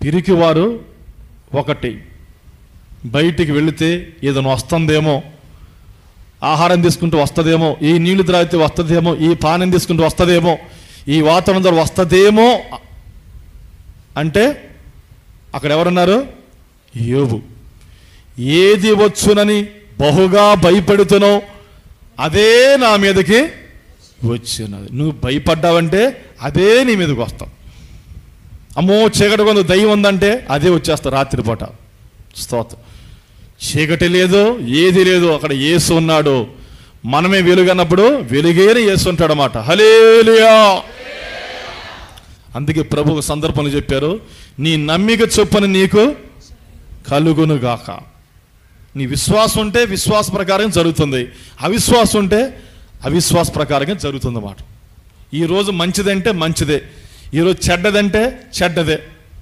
పిరికివారు ఒకటి బయటికి వెళితే ఏదైనా వస్తుందేమో ఆహారం తీసుకుంటూ వస్తుందేమో ఈ నీళ్లు త్రాగితే వస్తుందేమో ఈ పానం తీసుకుంటూ వస్తుందేమో ఈ వాతావరణం ద్వారా వస్తుందేమో అంటే అక్కడ ఎవరున్నారు యోబు ఏది వచ్చునని బహుగా భయపెడుతున్నావు అదే నా మీదకి వచ్చినది నువ్వు భయపడ్డావంటే అదే నీ మీదకి వస్తావు అమ్మో చీకటి కొంత దయ్యం ఉందంటే అదే వచ్చేస్తా రాత్రిపూట స్తోత్రం చీకటి లేదు ఏది లేదు అక్కడ యేసు ఉన్నాడు మనమే వెలుగన్నప్పుడు వెలుగేని యేసు ఉంటాడు అన్నమాట హలేలియా అందుకే ప్రభు ఒక సందర్భంలో చెప్పారు నీ నమ్మిక చొప్పున నీకు కలుగును గాక నీ విశ్వాసం ఉంటే విశ్వాస ప్రకారం జరుగుతుంది అవిశ్వాసం ఉంటే అవిశ్వాస ప్రకారంగా జరుగుతుంది అన్నమాట ఈరోజు మంచిదంటే మంచిదే ఈరోజు చెడ్డదంటే చెడ్డదే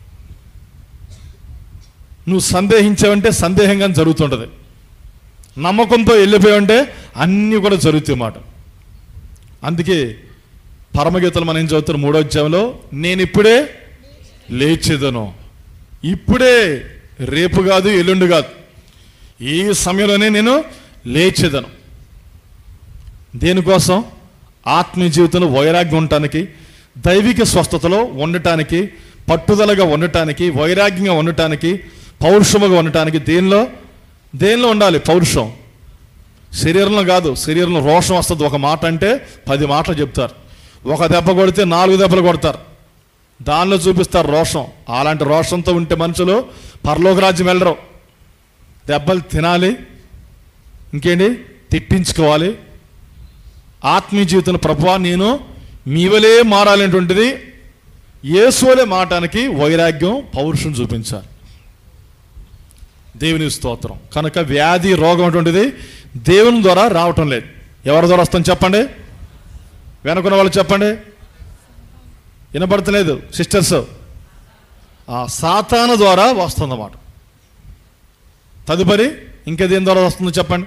నువ్వు సందేహించావంటే సందేహంగా జరుగుతుంటుంది నమ్మకంతో వెళ్ళిపోయావంటే అన్నీ కూడా జరుగుతాయి మాట అందుకే పరమగీతలు మనం ఏం చదువుతారు మూడో అధ్యాయంలో నేను ఇప్పుడే లేచేదను ఇప్పుడే రేపు కాదు ఎల్లుండి కాదు ఈ సమయంలోనే నేను లేచేదను దేనికోసం ఆత్మీయ జీవితంలో వైరాగ్యం ఉండటానికి దైవిక స్వస్థతలో ఉండటానికి పట్టుదలగా ఉండటానికి వైరాగ్యంగా ఉండటానికి పౌరుషముగా ఉండటానికి దేనిలో దేనిలో ఉండాలి పౌరుషం శరీరంలో కాదు శరీరంలో రోషం వస్తుంది ఒక మాట అంటే పది మాటలు చెప్తారు ఒక దెబ్బ కొడితే నాలుగు దెబ్బలు కొడతారు దానిలో చూపిస్తారు రోషం అలాంటి రోషంతో ఉంటే మనుషులు పరలోక రాజ్యం వెళ్ళరు దెబ్బలు తినాలి ఇంకేంటి తిట్టించుకోవాలి ఆత్మీయ జీవితంలో ప్రభువా నేను మీవలే మారాలనేటువంటిది యేసువలే మాటానికి వైరాగ్యం పౌరుషం చూపించాలి దేవుని స్తోత్రం కనుక వ్యాధి రోగం అటువంటిది దేవుని ద్వారా రావటం లేదు ఎవరి ద్వారా వస్తుంది చెప్పండి వెనుకున్న వాళ్ళు చెప్పండి వినపడతలేదు సిస్టర్స్ ఆ సాతాను ద్వారా వస్తుందన్నమాట తదుపరి ఇంకా దేని ద్వారా వస్తుందో చెప్పండి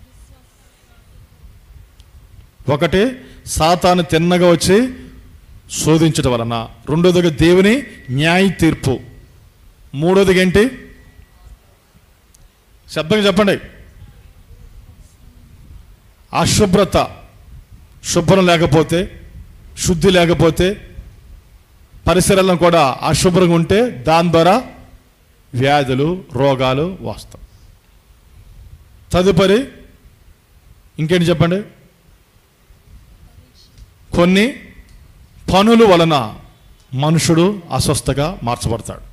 ఒకటి సాతాను తిన్నగా వచ్చి శోధించడం వలన రెండోదిగా దేవుని న్యాయ తీర్పు మూడోదిగా ఏంటి శబ్దంగా చెప్పండి అశుభ్రత శుభ్రం లేకపోతే శుద్ధి లేకపోతే పరిసరాలను కూడా అశుభ్రంగా ఉంటే దాని ద్వారా వ్యాధులు రోగాలు వస్తాయి తదుపరి ఇంకేంటి చెప్పండి కొన్ని పనుల వలన మనుషుడు అస్వస్థగా మార్చబడతాడు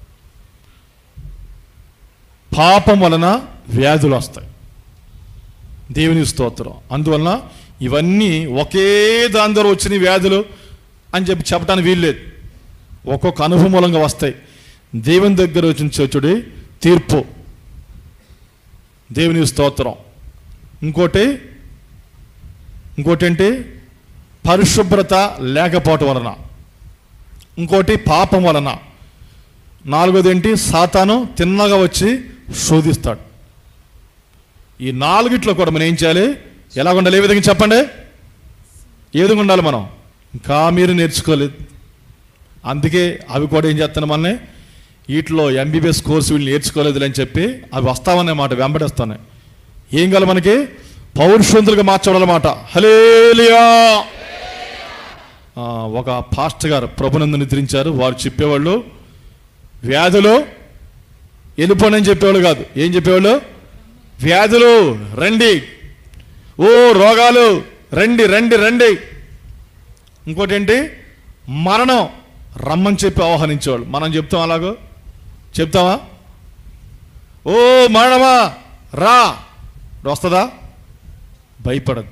పాపం వలన వ్యాధులు వస్తాయి దేవుని స్తోత్రం అందువలన ఇవన్నీ ఒకే దాని ద్వారా వచ్చిన వ్యాధులు అని చెప్పి చెప్పడానికి వీల్లేదు ఒక్కొక్క అనుభవం మూలంగా వస్తాయి దేవుని దగ్గర వచ్చిన చర్చుడి తీర్పు దేవుని స్తోత్రం ఇంకోటి ఇంకోటి ఏంటి పరిశుభ్రత లేకపోవటం వలన ఇంకోటి పాపం వలన నాలుగోది ఏంటి సాతాను తిన్నగా వచ్చి శోధిస్తాడు ఈ నాలుగిట్లో కూడా మనం ఏం చేయాలి ఎలా ఉండాలి ఏ విధంగా చెప్పండి ఏ విధంగా ఉండాలి మనం ఇంకా మీరు నేర్చుకోలేదు అందుకే అవి కూడా ఏం చేస్తాను మనల్ని వీటిలో ఎంబీబీఎస్ కోర్సు వీళ్ళు నేర్చుకోలేదు అని చెప్పి అవి వస్తామనే మాట వెంబడిస్తాను ఏం కావాలి మనకి పౌరుషవంతులుగా మార్చబడాలన్నమాట హలేలియా ఆ, ఒక పాస్టర్ గారు ప్రభునందు నిద్రించారు వారు చెప్పేవాళ్ళు వ్యాధులు వెళ్ళిపోనని చెప్పేవాళ్ళు కాదు ఏం చెప్పేవాళ్ళు వ్యాధులు రండి ఓ రోగాలు రండి రండి రండి ఇంకోటి ఏంటి మరణం రమ్మని చెప్పి ఆహ్వానించేవాళ్ళు మనం చెప్తాం అలాగో చెప్తావా ఓ మరణమా రా వస్తుందా భయపడదు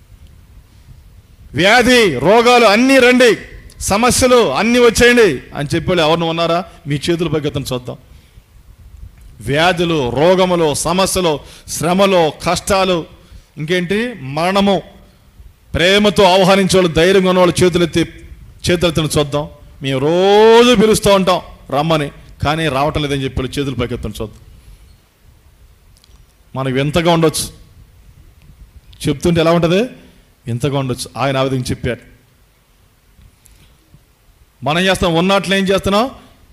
వ్యాధి రోగాలు అన్నీ రండి సమస్యలు అన్నీ వచ్చేయండి అని చెప్పి ఎవరిని ఉన్నారా మీ చేతుల పైకెత్తని చూద్దాం వ్యాధులు రోగములు సమస్యలు శ్రమలు కష్టాలు ఇంకేంటి మరణము ప్రేమతో ఆహ్వానించే వాళ్ళు ధైర్యంగా ఉన్న వాళ్ళు చేతులెత్తి చేతులెత్తిన చూద్దాం మేము రోజు పిలుస్తూ ఉంటాం రమ్మని కానీ రావటం లేదని చెప్పి వాళ్ళు చేతుల పైకెత్తని చూద్దాం మనకు ఎంతగా ఉండొచ్చు చెప్తుంటే ఎలా ఉంటుంది ఎంతగా ఉండొచ్చు ఆయన ఆ విధంగా చెప్పారు మనం చేస్తాం ఉన్నట్లు ఏం చేస్తున్నాం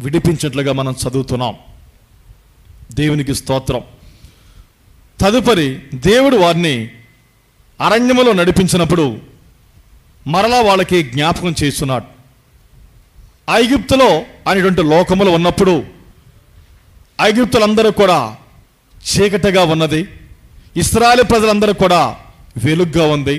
విడిపించినట్లుగా మనం చదువుతున్నాం దేవునికి స్తోత్రం తదుపరి దేవుడు వారిని అరణ్యములో నడిపించినప్పుడు మరలా వాళ్ళకి జ్ఞాపకం చేస్తున్నాడు ఐగుప్తులో అనేటువంటి లోకములు ఉన్నప్పుడు ఐగుప్తులందరూ కూడా చీకటిగా ఉన్నది ఇస్రాయల్ ప్రజలందరూ కూడా వెలుగ్గా ఉంది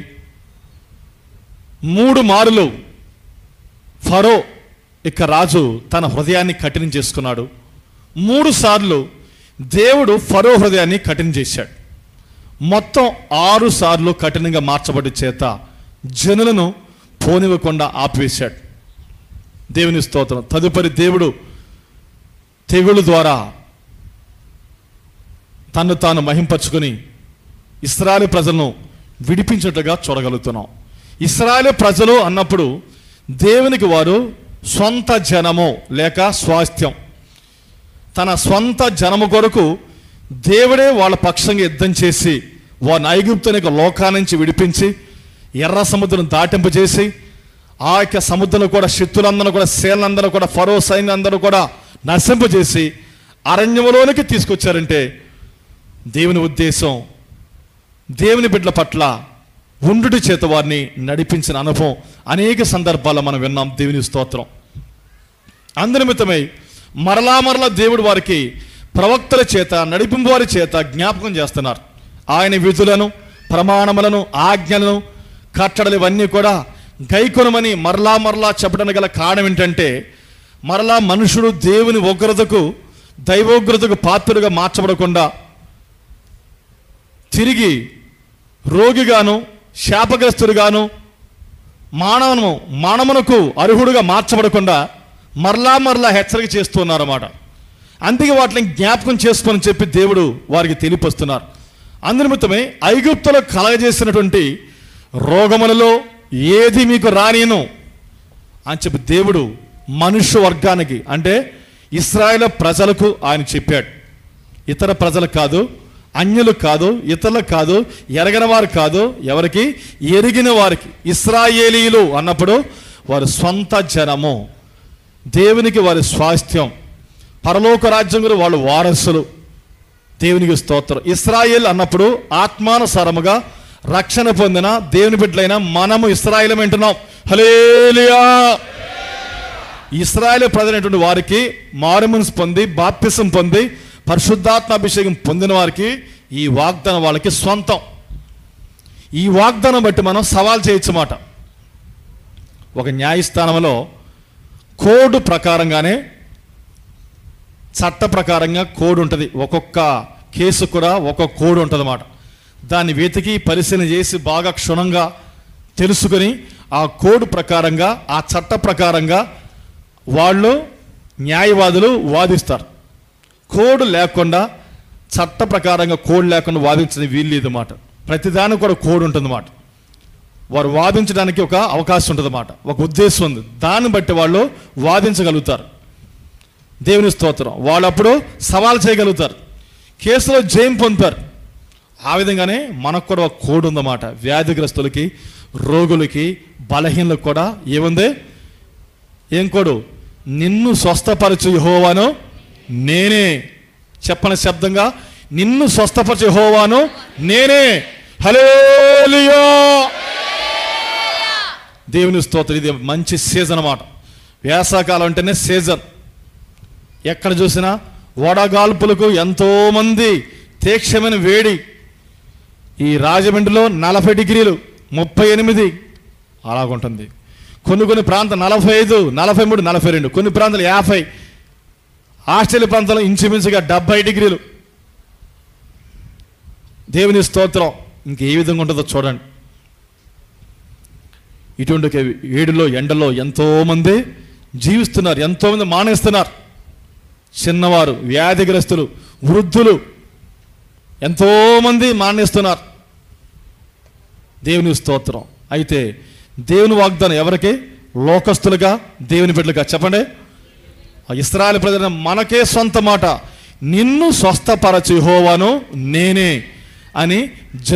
మూడు మారులు ఫరో ఇక రాజు తన హృదయాన్ని కఠినం చేసుకున్నాడు మూడు సార్లు దేవుడు ఫరో హృదయాన్ని కఠినం చేశాడు మొత్తం ఆరు సార్లు కఠినంగా మార్చబడి చేత జనులను పోనివ్వకుండా ఆపివేశాడు దేవుని స్తోత్రం తదుపరి దేవుడు తెగులు ద్వారా తన్ను తాను మహింపరుచుకొని ఇస్రాయల్ ప్రజలను విడిపించినట్లుగా చూడగలుగుతున్నాం ఇస్రాయల్ ప్రజలు అన్నప్పుడు దేవునికి వారు సొంత జనము లేక స్వాస్థ్యం తన సొంత జనము కొరకు దేవుడే వాళ్ళ పక్షంగా యుద్ధం చేసి వారిని ఐగుప్తుని యొక్క లోకా నుంచి విడిపించి ఎర్ర సముద్రం దాటింపజేసి ఆ యొక్క సముద్రంలో కూడా శక్తులందరూ కూడా సేనందరూ కూడా ఫరో సైన్యందరూ కూడా నశింపజేసి అరణ్యంలోనికి తీసుకొచ్చారంటే దేవుని ఉద్దేశం దేవుని బిడ్డల పట్ల ఉండుటి చేత వారిని నడిపించిన అనుభవం అనేక సందర్భాల్లో మనం విన్నాం దేవుని స్తోత్రం అందునిమిత్తమై మరలా మరలా దేవుడు వారికి ప్రవక్తల చేత నడిపింపు వారి చేత జ్ఞాపకం చేస్తున్నారు ఆయన విధులను ప్రమాణములను ఆజ్ఞలను కట్టడలు ఇవన్నీ కూడా గైకొనమని మరలా మరలా చెప్పడానికి గల కారణం ఏంటంటే మరలా మనుషుడు దేవుని ఉగ్రతకు దైవోగ్రతకు పాత్రుడుగా మార్చబడకుండా తిరిగి రోగిగాను శాపగ్రస్తుడిగాను మానవను మానవునకు అర్హుడుగా మార్చబడకుండా మరలా మరలా హెచ్చరిక చేస్తున్నారన్నమాట అందుకే వాటిని జ్ఞాపకం చేసుకొని చెప్పి దేవుడు వారికి తెలియపస్తున్నారు అందునిమిత్తమే ఐగుప్తులో కలగజేసినటువంటి రోగములలో ఏది మీకు రానిను అని చెప్పి దేవుడు మనుష్య వర్గానికి అంటే ఇస్రాయేల్ ప్రజలకు ఆయన చెప్పాడు ఇతర ప్రజలకు కాదు అన్యులకు కాదు ఇతరులకు కాదు ఎరగని వారు కాదు ఎవరికి ఎరిగిన వారికి ఇస్రాయేలీలు అన్నప్పుడు వారి సొంత జనము దేవునికి వారి స్వాస్థ్యం పరలోక రాజ్యం గురి వాళ్ళు వారసులు దేవునికి స్తోత్రం ఇస్రాయేల్ అన్నప్పుడు ఆత్మానుసారముగా రక్షణ పొందిన దేవుని బిడ్డలైన మనము ఇస్రాయేల్ వింటున్నాం హలేలియా ఇస్రాయేల్ ప్రజలైనటువంటి వారికి మారుమనసు పొంది బాప్తిసం పొంది పరిశుద్ధాత్మ అభిషేకం పొందిన వారికి ఈ వాగ్దానం వాళ్ళకి సొంతం ఈ వాగ్దానం బట్టి మనం సవాల్ చేయొచ్చు మాట ఒక న్యాయస్థానంలో కోడ్ ప్రకారంగానే చట్ట ప్రకారంగా కోడ్ ఉంటుంది ఒక్కొక్క కేసు కూడా ఒక్కొక్క కోడ్ ఉంటుంది అన్నమాట దాన్ని వెతికి పరిశీలన చేసి బాగా క్షుణ్ణంగా తెలుసుకొని ఆ కోడ్ ప్రకారంగా ఆ చట్ట ప్రకారంగా వాళ్ళు న్యాయవాదులు వాదిస్తారు కోడ్ లేకుండా చట్ట ప్రకారంగా కోడ్ లేకుండా వాదించడం వీల్లేదు అన్నమాట ప్రతిదానికి కూడా కోడ్ ఉంటుందన్నమాట వారు వాదించడానికి ఒక అవకాశం ఉంటుందన్నమాట ఒక ఉద్దేశం ఉంది దాన్ని బట్టి వాళ్ళు వాదించగలుగుతారు దేవుని స్తోత్రం వాళ్ళు అప్పుడు సవాల్ చేయగలుగుతారు కేసులో జయం పొందుతారు ఆ విధంగానే మనకు కూడా ఒక కోడ్ ఉందన్నమాట వ్యాధిగ్రస్తులకి రోగులకి బలహీనలకు కూడా ఏముంది ఏం కోడు నిన్ను స్వస్థపరచు యెహోవాను నేనే చెప్పని శబ్దంగా నిన్ను స్వస్థపరచు యెహోవాను నేనే హల్లెలూయా దేవుని స్తోత్రం ఇది మంచి సీజన్ అన్నమాట వేసాకాలం అంటేనే సీజన్ ఎక్కడ చూసినా వడగాల్పులకు ఎంతోమంది తీక్షమైన వేడి ఈ రాజమండ్రిలో నలభై డిగ్రీలు ముప్పై ఎనిమిది అలాగుంటుంది కొన్ని కొన్ని ప్రాంతం నలభై ఐదు నలభై మూడు నలభై రెండు కొన్ని ప్రాంతాలు యాభై ఆస్ట్రేలియా ప్రాంతంలో ఇంచుమించుగా డెబ్బై డిగ్రీలు దేవుని స్తోత్రం ఇంక ఏ విధంగా ఉంటుందో చూడండి ఇటువంటి ఒక వేడిలో ఎండలో ఎంతోమంది జీవిస్తున్నారు ఎంతోమంది మానేస్తున్నారు చిన్నవారు వ్యాధిగ్రస్తులు వృద్ధులు ఎంతోమంది మానేస్తున్నారు దేవుని స్తోత్రం అయితే దేవుని వాగ్దానం ఎవరికి లోకస్తులుగా దేవుని బిడ్డలుగా చెప్పండి ఆ ఇస్రాయల్ ప్రజల మనకే సొంత మాట నిన్ను స్వస్థపరచు హోవాను నేనే అని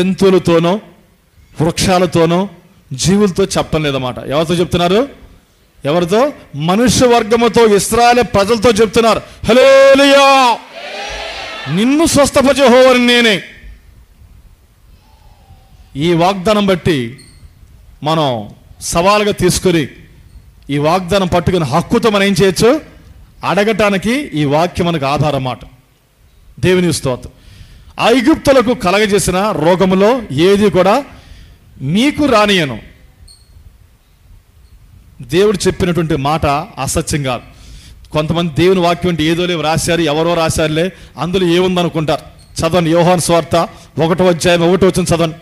జంతువులతోనో వృక్షాలతోనో జీవులతో చెప్పలేదన్నమాట ఎవరితో చెప్తున్నారు ఎవరితో మనుష్య వర్గముతో ఇస్రాయల్ ప్రజలతో చెప్తున్నారు హలేలుయా నిన్ను స్వస్థపరిచే హోవని నేనే ఈ వాగ్దానం బట్టి మనం సవాలుగా తీసుకొని ఈ వాగ్దానం పట్టుకుని హక్కుతో మనం ఏం చేయొచ్చు అడగటానికి ఈ వాక్యం మనకు ఆధారం మాట దేవుని స్తోత్రం ఐగుప్తులకు కలగజేసిన రోగములో ఏది కూడా మీకు రానియను దేవుడు చెప్పినటువంటి మాట అసత్యం కాదు కొంతమంది దేవుని వాక్యం అంటే ఏదో లేవు రాశారు ఎవరో రాశారులే అందులో ఏముందనుకుంటారు చదవండి యోహాన్ స్వార్త ఒకటో అధ్యాయం ఒకటో వచ్చిన చదవండి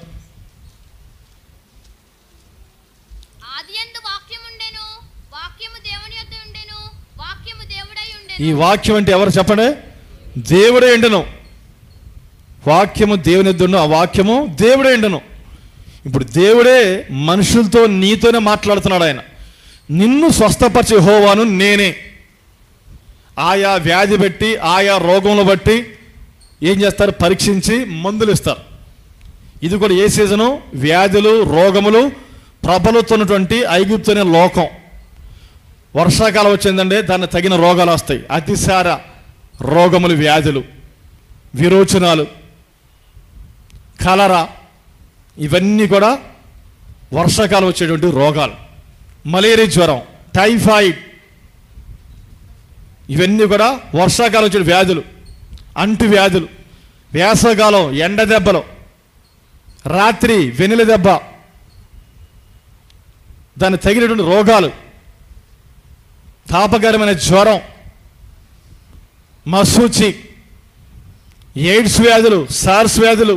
ఆదియందు వాక్యము ఉండెను వాక్యము దేవుని యొద్ద ఉండెను వాక్యము దేవుడై ఈ ఉండెను వాక్యం అంటే ఎవరు చెప్పండి దేవుడే ఎండను వాక్యము దేవుని ఎద్దును ఆ వాక్యము దేవుడే ఎండను ఇప్పుడు దేవుడే మనుషులతో నీతోనే మాట్లాడుతున్నాడు ఆయన నిన్ను స్వస్థపరిచే హోవాను నేనే ఆయా వ్యాధి బట్టి ఆయా రోగంలో బట్టి ఏం చేస్తారు పరీక్షించి మందులు ఇస్తారు ఇది కూడా ఏ సీజను వ్యాధులు రోగములు ప్రబలుతున్నటువంటి ఐగుప్తు అనే లోకం వర్షాకాలం వచ్చిందంటే దాన్ని తగిన రోగాలు వస్తాయి అతిసార రోగములు వ్యాధులు విరోచనాలు కలరా ఇవన్నీ కూడా వర్షాకాలం వచ్చేటువంటి రోగాలు మలేరియా జ్వరం టైఫాయిడ్ ఇవన్నీ కూడా వర్షాకాలం వచ్చే వ్యాధులు అంటు వ్యాధులు వేసవకాలం ఎండ దెబ్బలు రాత్రి వెనుల దెబ్బ దానికి తగినటువంటి రోగాలు తాపకరమైన జ్వరం మసూచి ఎయిడ్స్ వ్యాధులు సార్స్ వ్యాధులు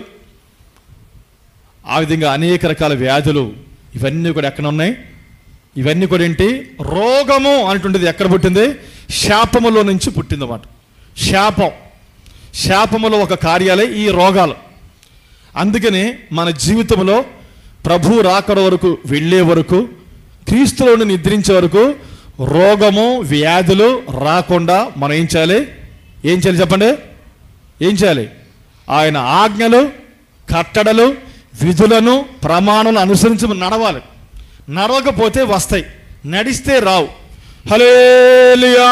ఆ విధంగా అనేక రకాల వ్యాధులు ఇవన్నీ కూడా ఎక్కడ ఉన్నాయి ఇవన్నీ కూడా ఏంటి రోగము అంటుండేది ఎక్కడ పుట్టింది శాపములో నుంచి పుట్టిందన్నమాట శాపం శాపములో ఒక కార్యాలే ఈ రోగాలు అందుకని మన జీవితంలో ప్రభు రాకడ వరకు వెళ్ళే వరకు క్రీస్తులోని నిద్రించే వరకు రోగము వ్యాధులు రాకుండా మనం ఏం చేయాలి ఏం చేయాలి చెప్పండి ఏం చేయాలి ఆయన ఆజ్ఞలు కట్టడలు విధులను ప్రమాణాలను అనుసరించి నడవాలి నడవకపోతే వస్తాయి నడిస్తే రావు హలేలుయా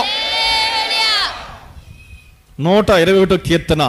నూట ఇరవై ఒకటో కీర్తన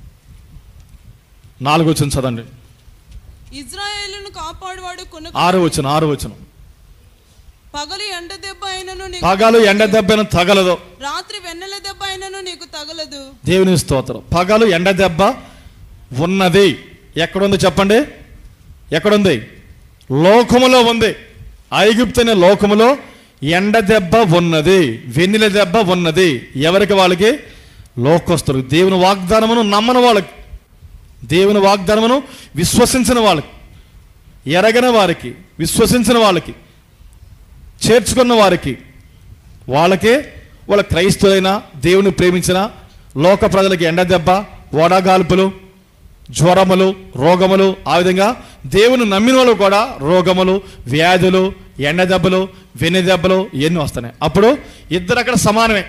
నాలుగు వచ్చిన చదండి ఇజ్రాయేలును కాపాడువాడు కొనుక ఆరు వచ్చిన ఆరు వచ్చిన పగలు ఎండ దెబ్బ అయినను నీకు పగలు ఎండ దెబ్బను తగలదు రాత్రి వెన్నెల దెబ్బ అయినను నీకు తగలదు దేవుని స్తోత్రం పగలు ఎండ దెబ్బ ఉన్నది ఎక్కడుంది చెప్పండి ఎక్కడుంది లోకములో ఉంది ఐగుప్తు అనే లోకములో ఎండ దెబ్బ ఉన్నది వెన్నెల దెబ్బ ఉన్నది ఎవరికి వాళ్ళకి లోకస్తులు దేవుని వాగ్దానమును నమ్మని వాళ్ళకి దేవుని వాగ్దానమును విశ్వసించిన వాళ్ళకి ఎరగని వారికి విశ్వసించిన వాళ్ళకి చేర్చుకున్న వారికి వాళ్ళకే వాళ్ళ క్రైస్తవులైన దేవుని ప్రేమించిన లోక ప్రజలకి ఎండ దెబ్బ వడగాల్పులు జ్వరములు రోగములు ఆ విధంగా దేవుని నమ్మిన వాళ్ళు కూడా రోగములు వ్యాధులు ఎండ దెబ్బలు వెన్నె దెబ్బలు ఇవన్నీ వస్తున్నాయి అప్పుడు ఇద్దరు అక్కడ సమానమే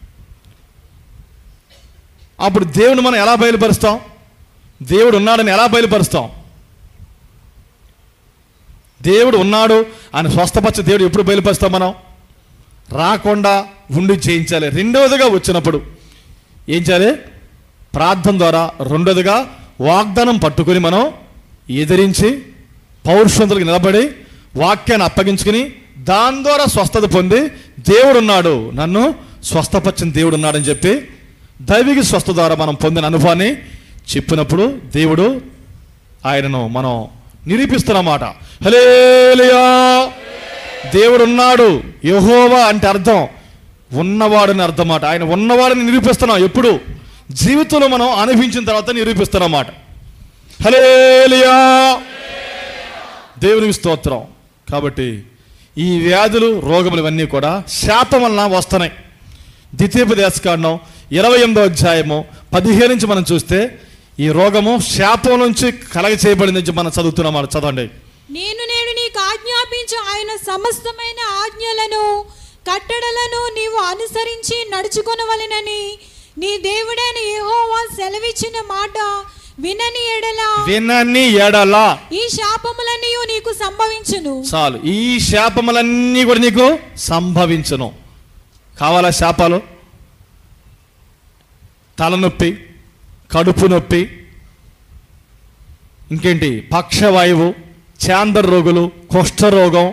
అప్పుడు దేవుని మనం ఎలా బయలుపరుస్తాం దేవుడు ఉన్నాడని ఎలా బయలుపరుస్తాం దేవుడు ఉన్నాడు అని స్వస్థపచ్చ దేవుడు ఎప్పుడు బయలుపరుస్తాం మనం రాకుండా ఉండి చేయించాలి రెండవదిగా వచ్చినప్పుడు ఏం చేయాలి ప్రార్థన ద్వారా రెండోదిగా వాగ్దానం పట్టుకొని మనం ఎదిరించి పౌరుషంతులకు నిలబడి వాక్యాన్ని అప్పగించుకుని దాని ద్వారా స్వస్థత పొంది దేవుడు ఉన్నాడు నన్ను స్వస్థపరిచిన దేవుడు ఉన్నాడని చెప్పి దైవిక స్వస్థ ద్వారా మనం పొందిన అనుభవాన్ని చెప్పినప్పుడు దేవుడు ఆయనను మనం నిరూపిస్తున్నమాట హలేలుయా దేవుడు ఉన్నాడు యహోవా అంటే అర్థం ఉన్నవాడని అర్థం మాట ఆయన ఉన్నవాడని నిరూపిస్తున్నాం ఎప్పుడు జీవితంలో మనం అనుభవించిన తర్వాత నిరూపిస్తున్నమాట హలేలుయా దేవునికి స్తోత్రం కాబట్టి ఈ వ్యాధులు రోగములు ఇవన్నీ కూడా శాపం వలన వస్తున్నాయి ద్వితీయోపదేశకాండం ఇరవై ఎనిమిదో అధ్యాయము పదిహేను నుంచి మనం చూస్తే ఈ రోగము శాపం నుంచి కలగ చేయబడింది నుంచి మనం చదువుతున్నాం మనం చదవండి నేను నేను నీకు ఆజ్ఞాపించు ఆయన సమస్తమైన ఆజ్ఞలను కట్టడలను నీవు అనుసరించి నడుచుకొనవలెనని నీ దేవుడైన యెహోవా సెలవిచ్చిన మాట వినని ఎడల వినని ఎడల ఈ శాపములన్నీ నీకు సంభవించును చాలు ఈ శాపములన్నీ కూడా నీకు సంభవించును కావాలా శాపాలు తలనొప్పి కడుపు నొప్పి ఇంకేంటి పక్షవాయువు చాందర్ రోగులు కుష్ఠరోగం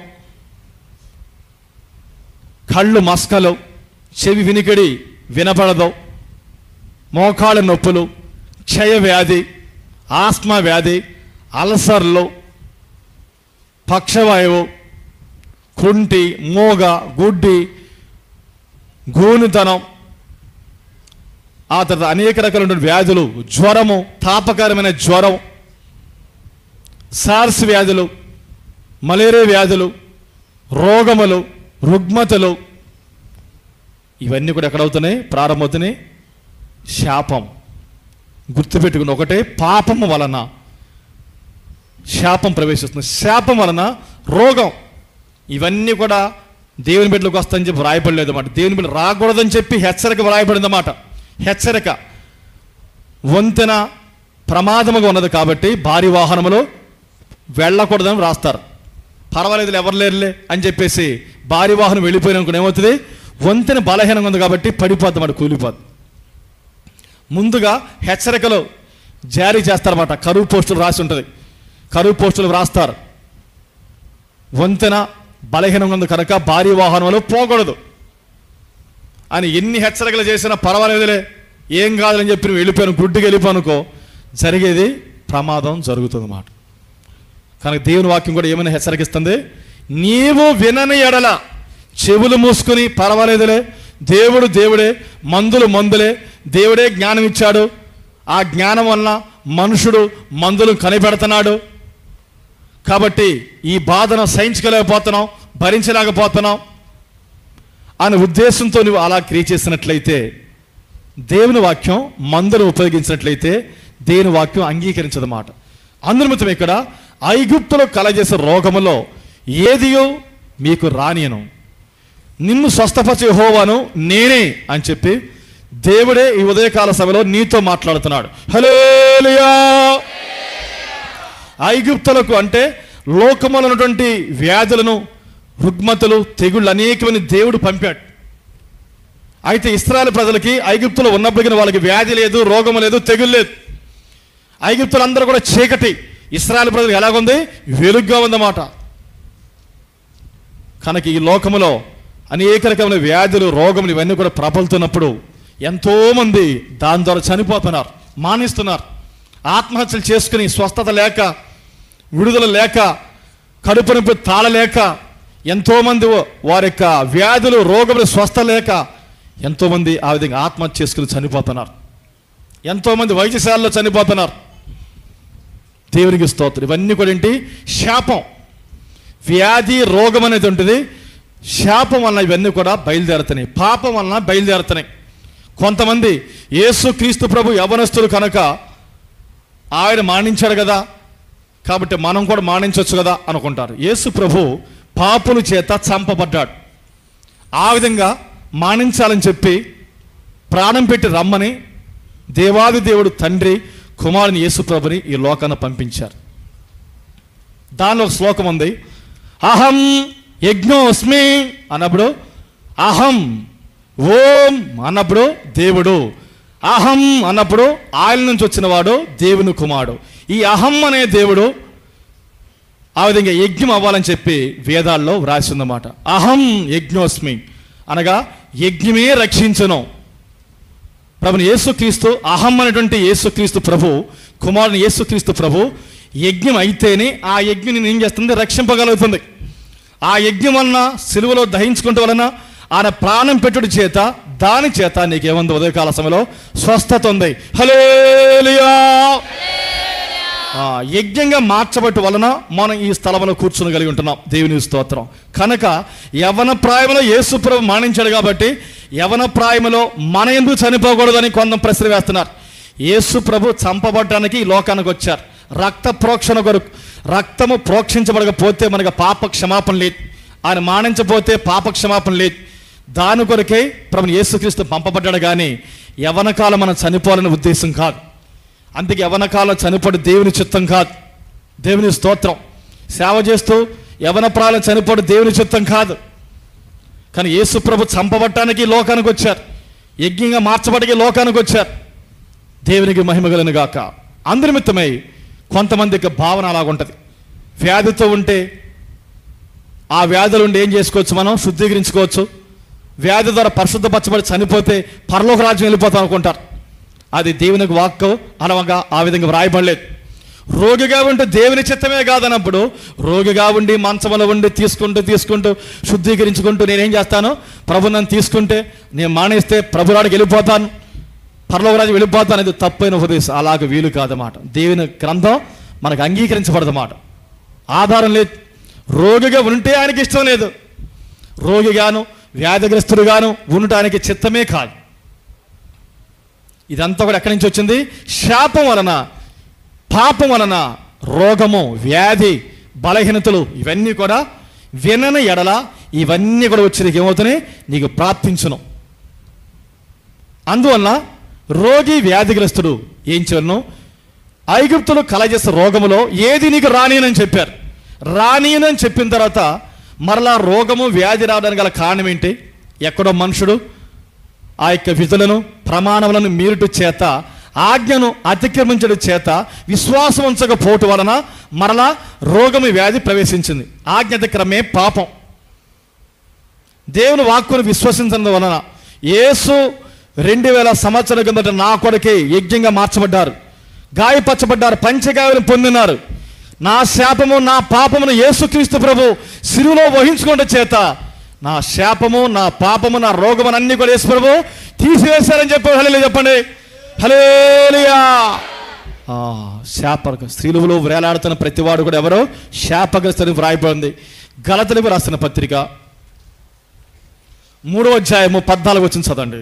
కళ్ళు మస్కలు చెవి వినికిడి వినపడదు మోకాళ్ళ నొప్పులు క్షయ వ్యాధి ఆస్మా వ్యాధి అల్సర్లు పక్షవాయువు కుంటి మోగ గుడ్డి గూనితనం ఆ తర్వాత అనేక రకాలైన వ్యాధులు జ్వరము తాపకరమైన జ్వరం సార్స్ వ్యాధులు మలేరియా వ్యాధులు రోగములు రుగ్మతలు ఇవన్నీ కూడా ఎక్కడవుతున్నాయి ప్రారంభమవుతున్నాయి శాపం గుర్తుపెట్టుకుని ఒకటే పాపము వలన శాపం ప్రవేశిస్తుంది శాపం వలన రోగం ఇవన్నీ కూడా దేవుని బిడ్డలకు వస్తాయని చెప్పి రాయబడలేదు అన్నమాట దేవుని బిడ్డ రాకూడదని చెప్పి హెచ్చరిక వ్రాయబడింది అన్నమాట హెచ్చరిక వంతెన ప్రమాదముగా ఉన్నది కాబట్టి భారీ వాహనములు వెళ్ళకూడదని రాస్తారు పర్వాలేదు ఎవరు లేరులే అని చెప్పేసి భారీ వాహనం వెళ్ళిపోయినాక ఏమవుతుంది వంతెన బలహీనంగా ఉంది కాబట్టి పడిపోద్ది మాట కూలిపోద్ది ముందుగా హెచ్చరికలు జారీ చేస్తారన్నమాట కరువు పోస్టులు రాసి ఉంటుంది కరువు పోస్టులు రాస్తారు వంతెన బలహీనంగా ఉంది కనుక భారీ వాహనాలు పోకూడదు అని ఎన్ని హెచ్చరికలు చేసినా పర్వాలేదులే ఏం కాదని చెప్పి నువ్వు వెళ్ళిపోయాను గుడ్డికి వెళ్ళిపోనుకో జరిగేది ప్రమాదం జరుగుతుంది అన్నమాట కనుక దేవుని వాక్యం కూడా ఏమైనా హెచ్చరికిస్తుంది నీవు వినని ఎడల చెవులు మూసుకుని పర్వాలేదులే దేవుడు దేవుడే మందులు మందులే దేవుడే జ్ఞానం ఇచ్చాడు ఆ జ్ఞానం వలన మనుషుడు మందులు కనిపెడుతున్నాడు కాబట్టి ఈ బాధను సహించలేకపోతున్నాం భరించలేకపోతున్నాం అనే ఉద్దేశంతో నువ్వు అలా క్రియ చేసినట్లయితే దేవుని వాక్యం మందులు ఉపయోగించినట్లయితే దేవుని వాక్యం అంగీకరించదన్నమాట అందునిమిత్తం ఇక్కడ ఐగుప్తులో కలగజేసే రోగములో ఏదియో మీకు రానియను నిన్ను స్వస్థపరిచే హోవాను నేనే అని చెప్పి దేవుడే ఈ ఉదయకాల సభలో నీతో మాట్లాడుతున్నాడు హలోలియా ఐగుప్తులకు అంటే లోకములో ఉన్నటువంటి వ్యాధులను రుగ్మతలు తెగుళ్ళు అనేకమైన దేవుడు పంపాడు అయితే ఇస్రాయల్ ప్రజలకి ఐగుప్తులో ఉన్నప్పటికీ వాళ్ళకి వ్యాధి లేదు రోగం లేదు తెగులు లేదు ఐగుప్తులందరూ కూడా చీకటి ఇస్రాయల్ ప్రజలకు ఎలాగుంది వెలుగ్గా ఉందన్నమాట కనుక ఈ లోకములో అనేక రకమైన వ్యాధులు రోగములు ఇవన్నీ కూడా ప్రబలుతున్నప్పుడు ఎంతోమంది దాని ద్వారా చనిపోతున్నారు మానేస్తున్నారు ఆత్మహత్యలు చేసుకుని స్వస్థత లేక విడుదల లేక కడుపు నొప్పి తాళలేక ఎంతోమంది వారి యొక్క వ్యాధులు రోగములు స్వస్థ లేక ఎంతోమంది ఆ విధంగా ఆత్మహత్య చేసుకుని చనిపోతున్నారు ఎంతోమంది వైద్యశాలలో చనిపోతున్నారు దేవునికి స్తోత్రం ఇవన్నీ కూడా ఏంటి శాపం వ్యాధి రోగం అనేది ఉంటుంది శాపం వలన ఇవన్నీ కూడా బయలుదేరుతున్నాయి పాపం వలన బయలుదేరుతున్నాయి కొంతమంది యేసు క్రీస్తు ప్రభు యవనస్తులు కనుక ఆయన మానించాడు కదా కాబట్టి మనం కూడా మానించవచ్చు కదా అనుకుంటారు యేసు ప్రభు పాపుల చేత చంపబడ్డాడు ఆ విధంగా మానించాలని చెప్పి ప్రాణం పెట్టి రమ్మని దేవాది దేవుడు తండ్రి కుమారుని యేసు ప్రభుని ఈ లోకాన్ని పంపించారు దానిలో ఒక శ్లోకం ఉంది అహం యజ్ఞోస్మి అన్నప్పుడు అహం ఓం అన్నప్పుడు దేవుడు అహం అన్నప్పుడు ఆయన నుంచి వచ్చిన వాడు దేవుని కుమారుడు ఈ అహం అనే దేవుడు ఆ విధంగా యజ్ఞం అవ్వాలని చెప్పి వేదాల్లో వ్రాసి ఉందన్నమాట అహం యజ్ఞోస్మి అనగా యజ్ఞమే రక్షించను ప్రభుని యేసుక్రీస్తు అహం అనేటువంటి యేసుక్రీస్తు ప్రభు కుమారుని యేసుక్రీస్తు ప్రభు యజ్ఞం అయితేనే ఆ యజ్ఞం నేను ఏం చేస్తుంది రక్షింపగలుగుతుంది ఆ యజ్ఞం వలన సిలువలో దహించుకుంటూ వలన ఆయన ప్రాణం పెట్టుడు చేత దాని చేత నీకేముంది ఉదయకాల సమయంలో స్వస్థత ఉంది హలేలుయా ఆ, యజ్ఞంగా మార్చబట్టి వలన మనం ఈ స్థలంలో కూర్చుని కలిగి ఉంటున్నాం దేవుని స్తోత్రం కనుక యవన ప్రాయంలో యేసుప్రభు మానించాడు కాబట్టి యవన ప్రాయంలో మన ఎందుకు చనిపోకూడదని కొంత ప్రశ్న వేస్తున్నారు యేసు ప్రభు చంపబడ్డానికి ఈ లోకానికి వచ్చారు రక్త ప్రోక్షణ కొరకు రక్తము ప్రోక్షించబడకపోతే మనకు పాప క్షమాపణ లేదు ఆయన మానించపోతే పాప క్షమాపణ లేదు దాని కొరకే ప్రభు యేసుక్రీస్తు పంపబడ్డాడు కానీ యవన కాలం మనం చనిపోవాలనే ఉద్దేశం కాదు అందుకే యవన కాలం చనిపోడు దేవుని చిత్తం కాదు దేవుని స్తోత్రం సేవ చేస్తూ యవన ప్రాలం చనిపోడు దేవుని చిత్తం కాదు కానీ యేసు ప్రభు చంపబట్టానికి ఈ లోకానికి వచ్చారు యజ్ఞంగా మార్చబడికి ఈ లోకానికి వచ్చారు దేవునికి మహిమగలను గాక అందునిమిత్తమై కొంతమందికి భావన అలాగుంటుంది వ్యాధితో ఉంటే ఆ వ్యాధుల నుండి ఏం చేసుకోవచ్చు మనం శుద్ధీకరించుకోవచ్చు వ్యాధి ద్వారా పరిశుద్ధపరచబడి చనిపోతే పరలోక రాజ్యం వెళ్ళిపోతాం అనుకుంటారు అది దేవునికి వాక్కు అనవగా ఆ విధంగా వ్రాయబడలేదు రోగిగా ఉంటే దేవుని చిత్తమే కాదన్నప్పుడు రోగిగా ఉండి మంచంలో ఉండి తీసుకుంటూ తీసుకుంటూ శుద్ధీకరించుకుంటూ నేనేం చేస్తాను ప్రభు నన్ను తీసుకుంటే నేను మానేస్తే ప్రభురాడికి వెళ్ళిపోతాను పరలోకరాజు వెళ్ళిపోతాను ఇది తప్పైన ఉపదేశం అలాగ వీలు కాదన్నమాట దేవుని గ్రంథం మనకు అంగీకరించబడదన్నమాట ఆధారం లేదు రోగిగా ఉంటే ఆయనకి ఇష్టం లేదు రోగిగాను వ్యాధిగ్రస్తుడుగాను ఉండటానికి చిత్తమే కాదు ఇదంతా కూడా ఎక్కడి నుంచి వచ్చింది శాపం వలన పాపం వలన రోగము వ్యాధి బలహీనతలు ఇవన్నీ కూడా వినని ఎడల ఇవన్నీ కూడా వచ్చి నీకు ఏమవుతున్నాయి నీకు ప్రాప్తించును అందువలన రోగి వ్యాధిగ్రస్తుడు ఏం చేయను ఐగుప్తులు కలజేసే రోగములో ఏది నీకు రానియనని చెప్పారు రానియనని చెప్పిన తర్వాత మరలా రోగము వ్యాధి రావడానికి గల కారణం ఏంటి ఎక్కడో మనుషుడు ఆ యొక్క విధులను ప్రమాణములను మీరుట చేత ఆజ్ఞను అతిక్రమించడం చేత విశ్వాసం ఉంచకపోటు వలన మరలా రోగము వ్యాధి ప్రవేశించింది ఆజ్ఞ అతిక్రమే పాపం దేవుని వాక్కును విశ్వసించడం వలన యేసు రెండు వేల సంవత్సరాల కిందట నా కొరకే యజ్ఞంగా మార్చబడ్డారు గాయపరచబడ్డారు పంచగాయలు పొందినారు నా శాపము నా పాపమును యేసుక్రీస్తు ప్రభు సిరువులో వహించుకుంటే చేత నా శాపము నా పాపము నా రోగము అన్ని కూడా యేసు ప్రభు తీసివేశారని చెప్పి హలే చెప్పండి హలేలియా శాప స్త్రీలువులో వేలాడుతున్న ప్రతివాడు కూడా ఎవరో శాపగ్రస్తుని వ్రాయబడింది గలతలకు రాసిన పత్రిక మూడో అధ్యాయము పద్నాలుగు వచ్చిన చదవండి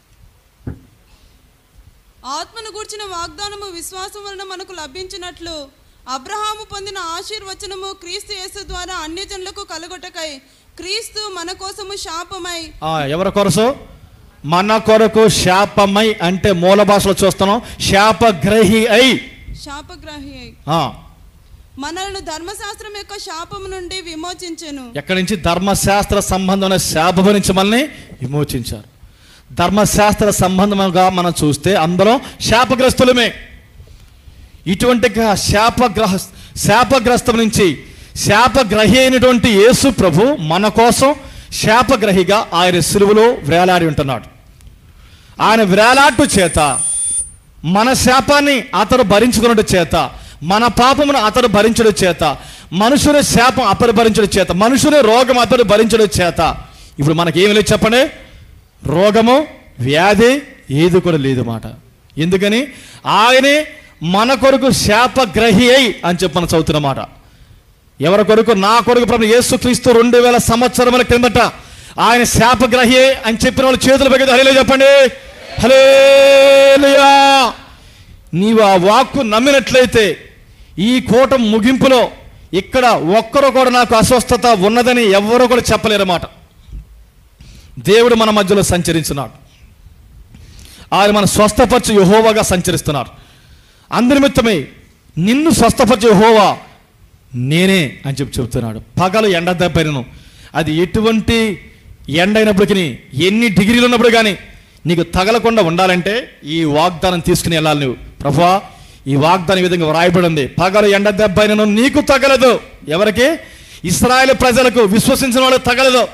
ఆత్మను గూర్చిన వాగ్దానము విశ్వాసం వలన మనకు లభించినట్లు అబ్రహాము పొందిన ఆశీర్వచనము క్రీస్తు యేసు ద్వారా అన్యజనులకు కలుగొటకై క్రీస్తు మన కోసము శాపమై ఆ, ఎవరి కొరసు మన కొరకు శాపమై అంటే మూల భాషలో చూస్తున్నాం శాపగ్రహి అయి శాపగ్రాహి అయి ఆ, మనలను ధర్మశాస్త్రం యొక్క శాపము నుండి విమోచించెను ఎక్కడి నుంచి ధర్మశాస్త్ర సంబంధమైన శాపము నుంచి మనల్ని విమోచించారు ధర్మశాస్త్ర సంబంధంగా మనం చూస్తే అందరం శాపగ్రస్తులమే ఇటువంటి గ- శాపగ్రహ శాపగ్రస్తం నుంచి శాపగ్రహి అయినటువంటి యేసు ప్రభు మన కోసం శాపగ్రహిగా ఆయన సిలువలో వేలాడి ఉంటున్నాడు ఆయన వేలాటు చేత మన శాపాన్ని అతడు భరించుకున్నట్టు చేత మన పాపమును అతడు భరించడం చేత మనుషుని శాపం అతడు భరించడం చేత మనుషుని రోగం అతడు భరించడం చేత ఇప్పుడు మనకి ఏమి లేదు చెప్పండి రోగము వ్యాధి ఏది కూడా లేదు మాట ఎందుకని ఆయనే మన కొరకు శాపగ్రహి అయి అని చెప్పి మనం చదువుతున్నమాట ఎవరి కొరకు నా కొరకు ప్రభు యేసుక్రీస్తు రెండు వేల సంవత్సరముల కిందట ఆయన శాపగ్రహి అయి అని చెప్పిన వాళ్ళు చేతులు పెట్టి హలో చెప్పండి హలేలుయా నీవు ఆ వాక్కు నమ్మినట్లయితే ఈ కూటం ముగింపులో ఇక్కడ ఒక్కరు కూడా నాకు అస్వస్థత ఉన్నదని ఎవ్వరూ కూడా చెప్పలేరన్నమాట దేవుడు మన మధ్యలో సంచరించున్నాడు ఆయన మన స్వస్థపరచు యహోవాగా సంచరిస్తున్నారు అందునిమిత్తమై నిన్ను స్వస్థపరచు యహోవా నేనే అని చెప్పి చెబుతున్నాడు పగలు ఎండ దెబ్బను అది ఎటువంటి ఎండ అయినప్పటికీ ఎన్ని డిగ్రీలు ఉన్నప్పుడు కానీ నీకు తగలకుండా ఉండాలంటే ఈ వాగ్దానం తీసుకుని వెళ్ళాలి నువ్వు ప్రభా ఈ వాగ్దానం ఈ విధంగా వ్రాయబడి ఉంది పగలు ఎండ దెబ్బ అయినను నీకు తగలదు ఎవరికి ఇస్రాయేల్ ప్రజలకు విశ్వసించిన వాళ్ళకి తగలదు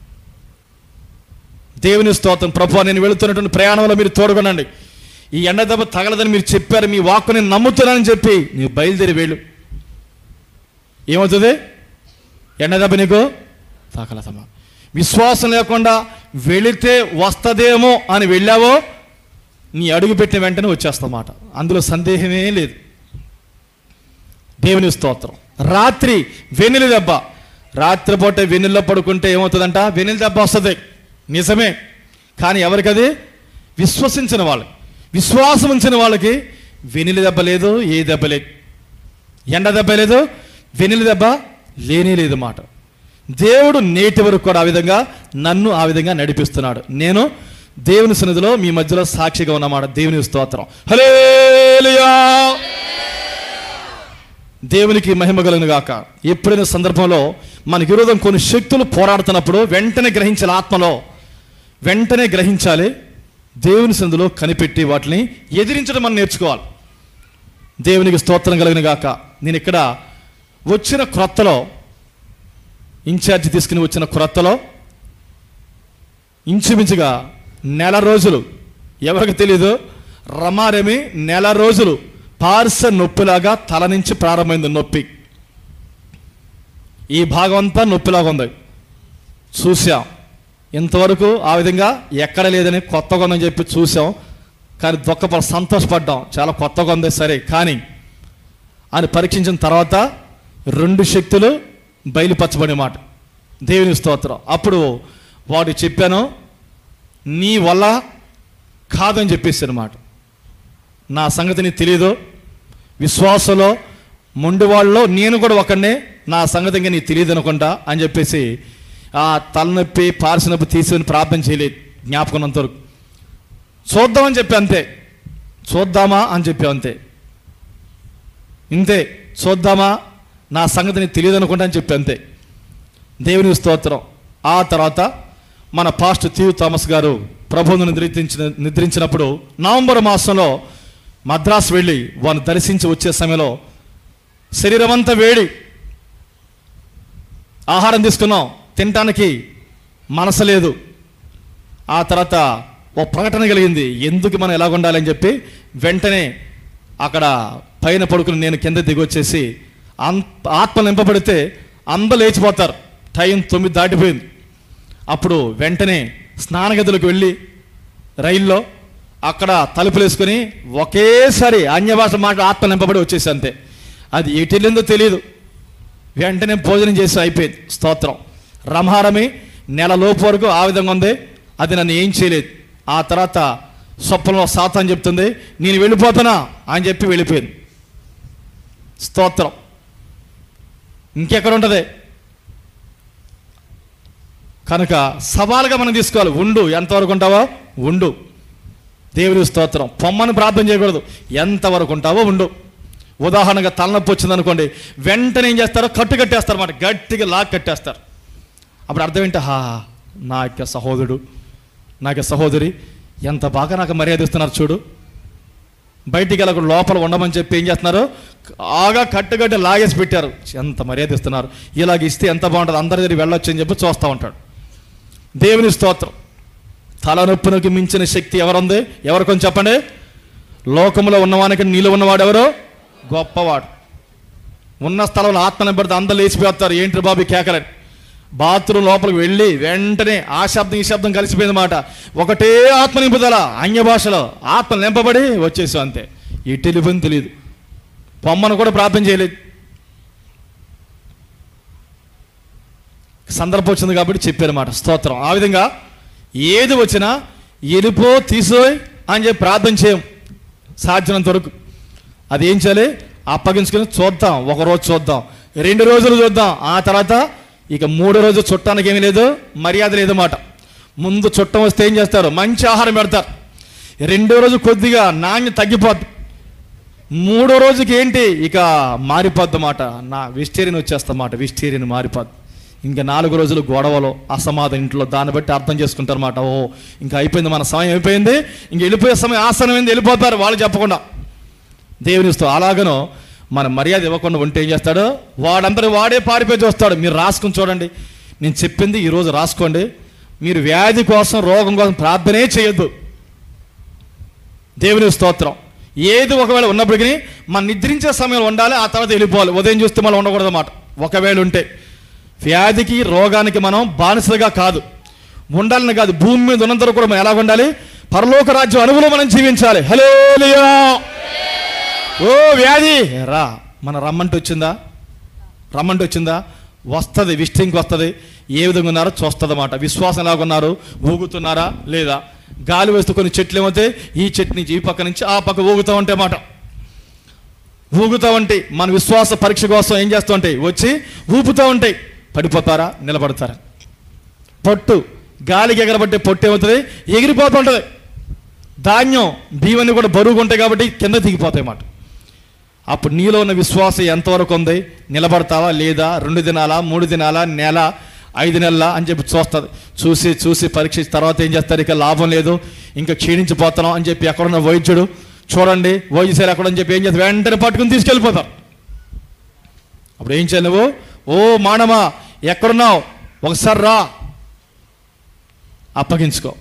దేవుని స్తోత్రం ప్రభు నేను వెళుతున్నటువంటి ప్రయాణంలో మీరు తోడుకొనండి ఈ ఎండ దెబ్బ తగలదని మీరు చెప్పారు మీ వాక్కు నేను నమ్ముతున్నానని చెప్పి నీవు బయలుదేరి వెళ్ళు ఏమవుతుంది ఎండ దెబ్బ నీకు తగలదమ్మా విశ్వాసం లేకుండా వెళితే వస్తదేమో అని వెళ్ళావో నీ అడుగు పెట్టిన వెంటనే వచ్చేస్తామాట అందులో సందేహమే లేదు దేవుని స్తోత్రం రాత్రి వెన్నెల దెబ్బ రాత్రిపూట వెన్నెల్లో పడుకుంటే ఏమవుతుందంట వెన్నెల దెబ్బ వస్తుంది నిజమే కానీ ఎవరికది విశ్వసించిన వాళ్ళు విశ్వాసం ఉంచిన వాళ్ళకి వెన్నెల దెబ్బ లేదు ఏ దెబ్బ లేదు ఎండ దెబ్బ లేదు వెన్నెల దెబ్బ లేనే లేదు మాట దేవుడు నేటి వరకు కూడా ఆ విధంగా నన్ను ఆ విధంగా నడిపిస్తున్నాడు నేను దేవుని సన్నిధిలో మీ మధ్యలో సాక్షిగా ఉన్నమాట దేవుని స్తోత్రం హల్లెలూయా దేవునికి మహిమ కలుగును గాక ఎప్పుడైనా సందర్భంలో మనకి విరోధం కొన్ని శక్తులు పోరాడుతున్నప్పుడు వెంటనే గ్రహించాలి ఆత్మలో వెంటనే గ్రహించాలి దేవుని సందులో కనిపెట్టి వాటిని ఎదిరించడం మనం నేర్చుకోవాలి దేవునికి స్తోత్రం కలిగిన గాక నేను ఇక్కడ వచ్చిన క్రొత్తలో ఇన్ఛార్జ్ తీసుకుని వచ్చిన క్రొత్తలో ఇంచుమించుగా నెల రోజులు ఎవరికి తెలీదు రమారమి నెల రోజులు పార్స నొప్పిలాగా తల నుంచి ప్రారంభమైంది నొప్పి ఈ భాగం అంతా నొప్పిలాగా ఉంది చూసాం ఇంతవరకు ఆ విధంగా ఎక్కడ లేదని కొత్తగా ఉందని చెప్పి చూసాం కానీ దుఃఖపడ సంతోషపడ్డాం చాలా కొత్తగా ఉంది సరే కానీ అని పరీక్షించిన తర్వాత రెండు శక్తులు బయలుపరచబడే మాట దేవుని స్తోత్రం అప్పుడు వాడు చెప్పాను నీ వల్ల కాదని చెప్పేసి అనమాట నా సంగతి నీకు తెలియదు విశ్వాసంలో మొండి వాళ్ళలో నేను కూడా ఒకడినే నా సంగతి ఇంకా నీకు తెలియదు అనుకుంటా అని చెప్పేసి ఆ తలనొప్పి పార్సినొప్పి తీసుకుని ప్రార్థన చేయలేదు జ్ఞాపకం అంతవరకు చూద్దామని చెప్పి అంతే చూద్దామా అని చెప్పి అంతే ఇంతే చూద్దామా నా సంగతి నీకు తెలియదు అనుకుంటా అని చెప్పి అంతే దేవుని స్తోత్రం ఆ తర్వాత మన పాస్ట్ తీవ్ థామస్ గారు ప్రభువును నిద్రించిన నిద్రించినప్పుడు నవంబర్ మాసంలో మద్రాసు వెళ్ళి వారిని దర్శించి వచ్చే సమయంలో శరీరం అంతా వేడి ఆహారం తీసుకున్నాం తినటానికి మనసు లేదు ఆ తర్వాత ఓ ప్రకటన కలిగింది ఎందుకు మనం ఎలాగ ఉండాలని చెప్పి వెంటనే అక్కడ పైన పడుకుని నేను కింద దిగి వచ్చేసి అం- ఆత్మ నింపబడితే అంద లేచిపోతారు టైం తొమ్మిది దాటిపోయింది అప్పుడు వెంటనే స్నానగదులకు వెళ్ళి రైల్లో అక్కడ తలుపులు వేసుకొని ఒకేసారి అన్య భాష మాట ఆత్మ నింపబడి వచ్చేసి అంతే అది ఎటు వెళ్ళిందో తెలియదు వెంటనే భోజనం చేసి అయిపోయింది స్తోత్రం రమహారమి నెల లోపు వరకు ఆ విధంగా ఉంది అది నన్ను ఏం చేయలేదు ఆ తర్వాత స్వప్నంలో సాతాన్ చెప్తుంది నేను వెళ్ళిపోతున్నా అని చెప్పి వెళ్ళిపోయింది స్తోత్రం ఇంకెక్కడ ఉంటుంది కనుక సవాలుగా మనం తీసుకోవాలి ఉండు ఎంతవరకు ఉంటావో ఉండు దేవుని స్తోత్రం పొమ్మని ప్రార్థన చేయకూడదు ఎంతవరకు ఉంటావో ఉండు ఉదాహరణగా తలనొప్పి వచ్చింది అనుకోండి వెంటనే ఏం చేస్తారో కట్టు కట్టేస్తారు అన్నమాట గట్టిగా లాక్ కట్టేస్తారు అప్పుడు అర్థం ఏంటి హా నా యొక్క సహోదరుడు నా యొక్క సహోదరి ఎంత బాగా నాకు మర్యాద ఇస్తున్నారు చూడు బయటికి వెళ్ళకుండా లోపల ఉండమని చెప్పి ఏం చేస్తున్నారు బాగా కట్టుగడ్డ లాగేసి పెట్టారు ఎంత మర్యాద ఇస్తున్నారు ఇలాగ ఇస్తే ఎంత బాగుంటుంది అందరి దగ్గర వెళ్ళొచ్చు అని చెప్పి చూస్తూ ఉంటాడు దేవుని స్తోత్రం తలనొప్పునికి మించిన శక్తి ఎవరుంది ఎవరు కొంచెం చెప్పండి లోకంలో ఉన్నవానికి నీళ్ళు ఉన్నవాడు ఎవరు గొప్పవాడు ఉన్న స్థలంలో ఆత్మ నింపడితే అందరూ లేచిపోతారు ఏంటి బాబు ఈ కేకలని బాత్రూమ్ లోపలికి వెళ్ళి వెంటనే ఆ శబ్దం ఈ శబ్దం కలిసిపోయింది మాట ఒకటే ఆత్మ నింపుదల అన్య భాషలో ఆత్మ నింపబడి వచ్చేసి అంతే ఎటు వెళ్ళిపోయింది తెలియదు పొమ్మను కూడా ప్రార్థన చేయలేదు సందర్భం వచ్చింది కాబట్టి చెప్పారన్నమాట స్తోత్రం ఆ విధంగా ఏది వచ్చినా ఎలిపో తీసోయ్ అని చెప్పి ప్రార్థన చేయం సాధ్యనంత వరకు అది ఏం చేయాలి అప్పగించుకొని చూద్దాం ఒక రోజు చూద్దాం రెండు రోజులు చూద్దాం ఆ తర్వాత ఇక మూడో రోజు చుట్టానికి ఏమీ లేదు మర్యాద లేదన్నమాట ముందు చుట్టం వస్తే ఏం చేస్తారు మంచి ఆహారం పెడతారు రెండో రోజు కొద్దిగా నాణ్యత తగ్గిపోద్ది మూడో రోజుకి ఏంటి ఇక మారిపోద్ది మాట నా వెజిటేరియన్ వచ్చేస్తమాట వెజిటేరియన్ మారిపోద్ది ఇంకా నాలుగు రోజులు గొడవలు అసమాధ ఇంట్లో దాన్ని బట్టి అర్థం చేసుకుంటారన్నమాట ఓ ఇంకా అయిపోయింది మన సమయం అయిపోయింది ఇంక వెళ్ళిపోయే సమయం ఆసనమైంది వెళ్ళిపోతారు వాళ్ళు చెప్పకుండా దేవుని ఇస్తూ అలాగను మన మర్యాద ఇవ్వకుండా ఉంటే ఏం చేస్తాడు వాడందరూ వాడే పారిపోయి చూస్తాడు మీరు రాసుకుని చూడండి నేను చెప్పింది ఈరోజు రాసుకోండి మీరు వ్యాధి కోసం రోగం కోసం ప్రార్థనే చేయొద్దు దేవుని స్తోత్రం ఏది ఒకవేళ ఉన్నప్పటికీ మన నిద్రించే సమయంలో ఉండాలి ఆ తర్వాత వెళ్ళిపోవాలి ఉదయం చూస్తే మనం ఉండకూడదు అన్నమాట ఒకవేళ ఉంటే వ్యాధికి రోగానికి మనం బానిసలుగా కాదు ఉండాలని కాదు భూమి మీద ఉన్నంత కూడా మనం ఎలా ఉండాలి పరలోక రాజ్యం అనుభవం మనం జీవించాలి హలో ఓ వ్యాధి రా మన రమ్మంటే వచ్చిందా రమ్మంటే వచ్చిందా వస్తుంది విస్టింగ్కి వస్తుంది ఏ విధంగా ఉన్నారో చూస్తుంది అన్నమాట విశ్వాసం ఎలాగ ఉన్నారు ఊగుతున్నారా లేదా గాలి వేస్తూ కొన్ని చెట్లు ఏమైతే ఈ చెట్టు నుంచి ఈ పక్క నుంచి ఆ పక్క ఊగుతూ ఉంటాయి అన్నమాట ఊగుతూ ఉంటాయి మన విశ్వాస పరీక్ష కోసం ఏం చేస్తూ ఉంటాయి వచ్చి ఊపుతూ ఉంటాయి పడిపోతారా నిలబడతారా పట్టు గాలికి ఎగరబట్టే పొట్టు ఏమవుతుంది ఎగిరిపోతుంటుంది ధాన్యం బియ్యమన్నీ కూడా బరువుగా ఉంటాయి కాబట్టి కింద దిగిపోతాయి అన్నమాట అప్పుడు నీలో ఉన్న విశ్వాసం ఎంతవరకు ఉంది నిలబడతావా లేదా రెండు దినాలా మూడు దినాలా నెల ఐదు నెలల అని చెప్పి చూస్తుంది చూసి చూసి పరీక్షించిన తర్వాత ఏం చేస్తారు ఇక లాభం లేదు ఇంకా క్షీణించిపోతున్నాం అని చెప్పి ఎక్కడున్న వైద్యుడు చూడండి వైద్యశాల ఎక్కడని చెప్పి ఏం చేస్తారు వెంటనే పట్టుకుని తీసుకెళ్ళిపోతారు అప్పుడు ఏం చేయాలి నువ్వు ఓ మానమా ఎక్కడున్నావు ఒకసారి రా అప్పగించుకో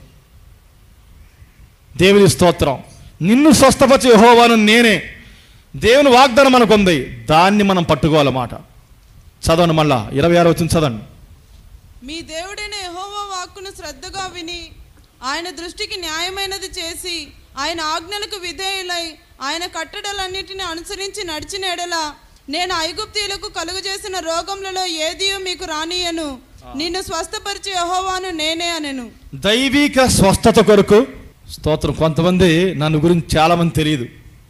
దేవుని స్తోత్రం నిన్ను స్వస్థపరిచే యెహోవాను నేనే దేవుని వాగ్దానం మనకుంది దాన్ని మనం పట్టుకోవాలన్నమాట చదవండి మళ్ళా ఇరవై ఆరు వచ్చింది చదవండి మీ దేవుడైన యెహోవా వాక్కును శ్రద్ధగా విని ఆయన దృష్టికి న్యాయమైనది చేసి ఆయన ఆజ్ఞలకు విధేయులై ఆయన కట్టడలన్నిటిని అనుసరించి నడిచిన ఎడల నేను ఐగుప్తీయులకు కలుగజేసిన రోగములలో ఏదియో మీకు రానియను నిన్ను స్వస్థపరిచే యెహోవాను నేనే అనెను దైవిక స్వస్థత కొరకు స్తోత్రం కొంతమంది నన్ను గురించి చాలామంది తెలియదు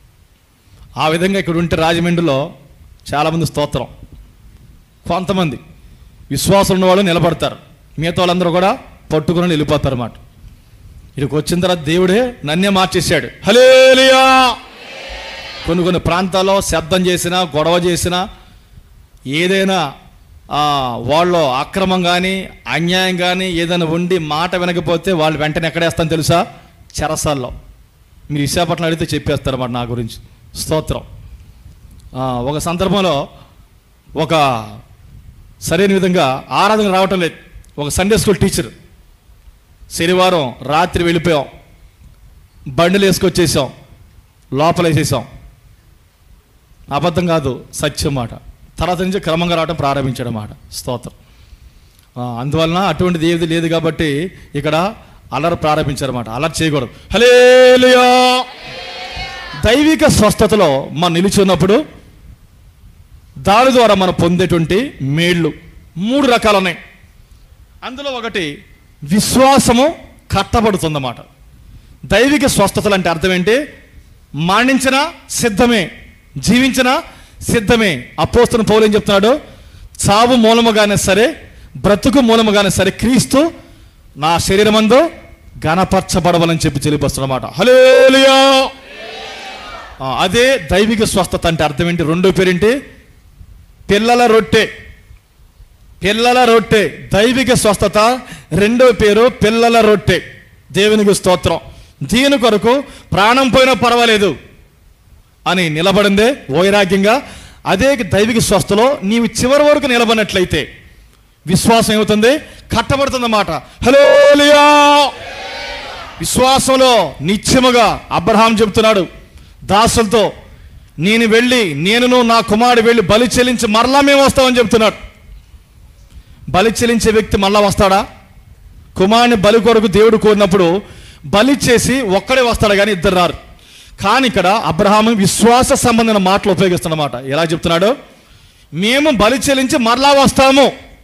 ఆ విధంగా ఇక్కడ ఉంటే రాజమండ్రిలో చాలామంది స్తోత్రం కొంతమంది విశ్వాసం ఉన్నవాళ్ళు నిలబడతారు మిగతా వాళ్ళందరూ కూడా పట్టుకుని వెళ్ళిపోతారు అన్నమాట ఇక్కడికి వచ్చిన తర్వాత దేవుడే నన్నే మార్చేశాడు హలేలియా కొన్ని కొన్ని ప్రాంతాల్లో శబ్దం చేసినా గొడవ చేసినా ఏదైనా ఆ, వాళ్ళు అక్రమం కానీ అన్యాయం కానీ ఏదైనా ఉండి మాట వినకపోతే వాళ్ళు వెంటనే ఎక్కడేస్తాను తెలుసా చెరసాల్లో మీరు విశాఖపట్నం అడిగితే చెప్పేస్తారు అన్నమాట నా గురించి స్తోత్రం ఆ, ఒక సందర్భంలో ఒక సరైన విధంగా ఆరాధన రావటం లేదు ఒక సండే స్కూల్ టీచర్ శనివారం రాత్రి వెళ్ళిపోయాం బండిలు వేసుకొచ్చేసాం లోపల వేసేసాం అబద్ధం కాదు సత్యం మాట తర్వాత నుంచి క్రమంగా రావడం ప్రారంభించడం మాట స్తోత్రం ఆ, అందువలన అటువంటిది ఏది లేదు కాబట్టి ఇక్కడ అలర్ ప్రారంభించారన్నమాట అలర్ చేయకూడదు హలేలుయా దైవిక స్వస్థతలో మనం నిలిచి ఉన్నప్పుడు దాని ద్వారా మనం పొందేటువంటి మేళ్ళు మూడు రకాలు ఉన్నాయి అందులో ఒకటి విశ్వాసము కట్టబడుతుందన్నమాట దైవిక స్వస్థతలు అంటే అర్థం ఏంటి మాణించిన సిద్ధమే జీవించిన సిద్ధమే అపోస్తున్న పౌలు ఏం చెప్తున్నాడు చావు మూలముగానే సరే బ్రతుకు మూలముగానే సరే క్రీస్తు నా శరీరమందు గణపరచబడవలని చెప్పి తెలియపస్తున్నమాట హలేలుయా ఆ, అదే దైవిక స్వస్థత అంటే అర్థం ఏంటి రెండో పేరేంటి పిల్లల రొట్టె పిల్లల రొట్టె దైవిక స్వస్థత రెండో పేరు పిల్లల రొట్టె దేవునికి స్తోత్రం దీని కొరకు ప్రాణం పోయినా పర్వాలేదు అని నిలబడిందే వైరాగ్యంగా అదే దైవిక స్వస్థలో నీవు చివరి వరకు నిలబడినట్లయితే విశ్వాసం ఏమవుతుంది కట్టబడుతుందన్నమాట హలోలియా విశ్వాసంలో నిత్యముగా అబ్రహాం చెబుతున్నాడు దాసులతో నేను వెళ్ళి నేనును నా కుమారుడు వెళ్ళి బలి చెల్లించి మరలా మేము వస్తామని చెప్తున్నాడు బలి చెల్లించే వ్యక్తి మళ్ళా వస్తాడా కుమారుని బలి కొరకు దేవుడు కోరినప్పుడు బలి చేసి ఒక్కడే వస్తాడు కానీ ఇద్దరు రారు కానీ ఇక్కడ అబ్రహాము విశ్వాస సంబంధమైన మాటలు ఉపయోగిస్తున్నమాట ఎలా చెప్తున్నాడు మేము బలి చెల్లించి మరలా వస్తాము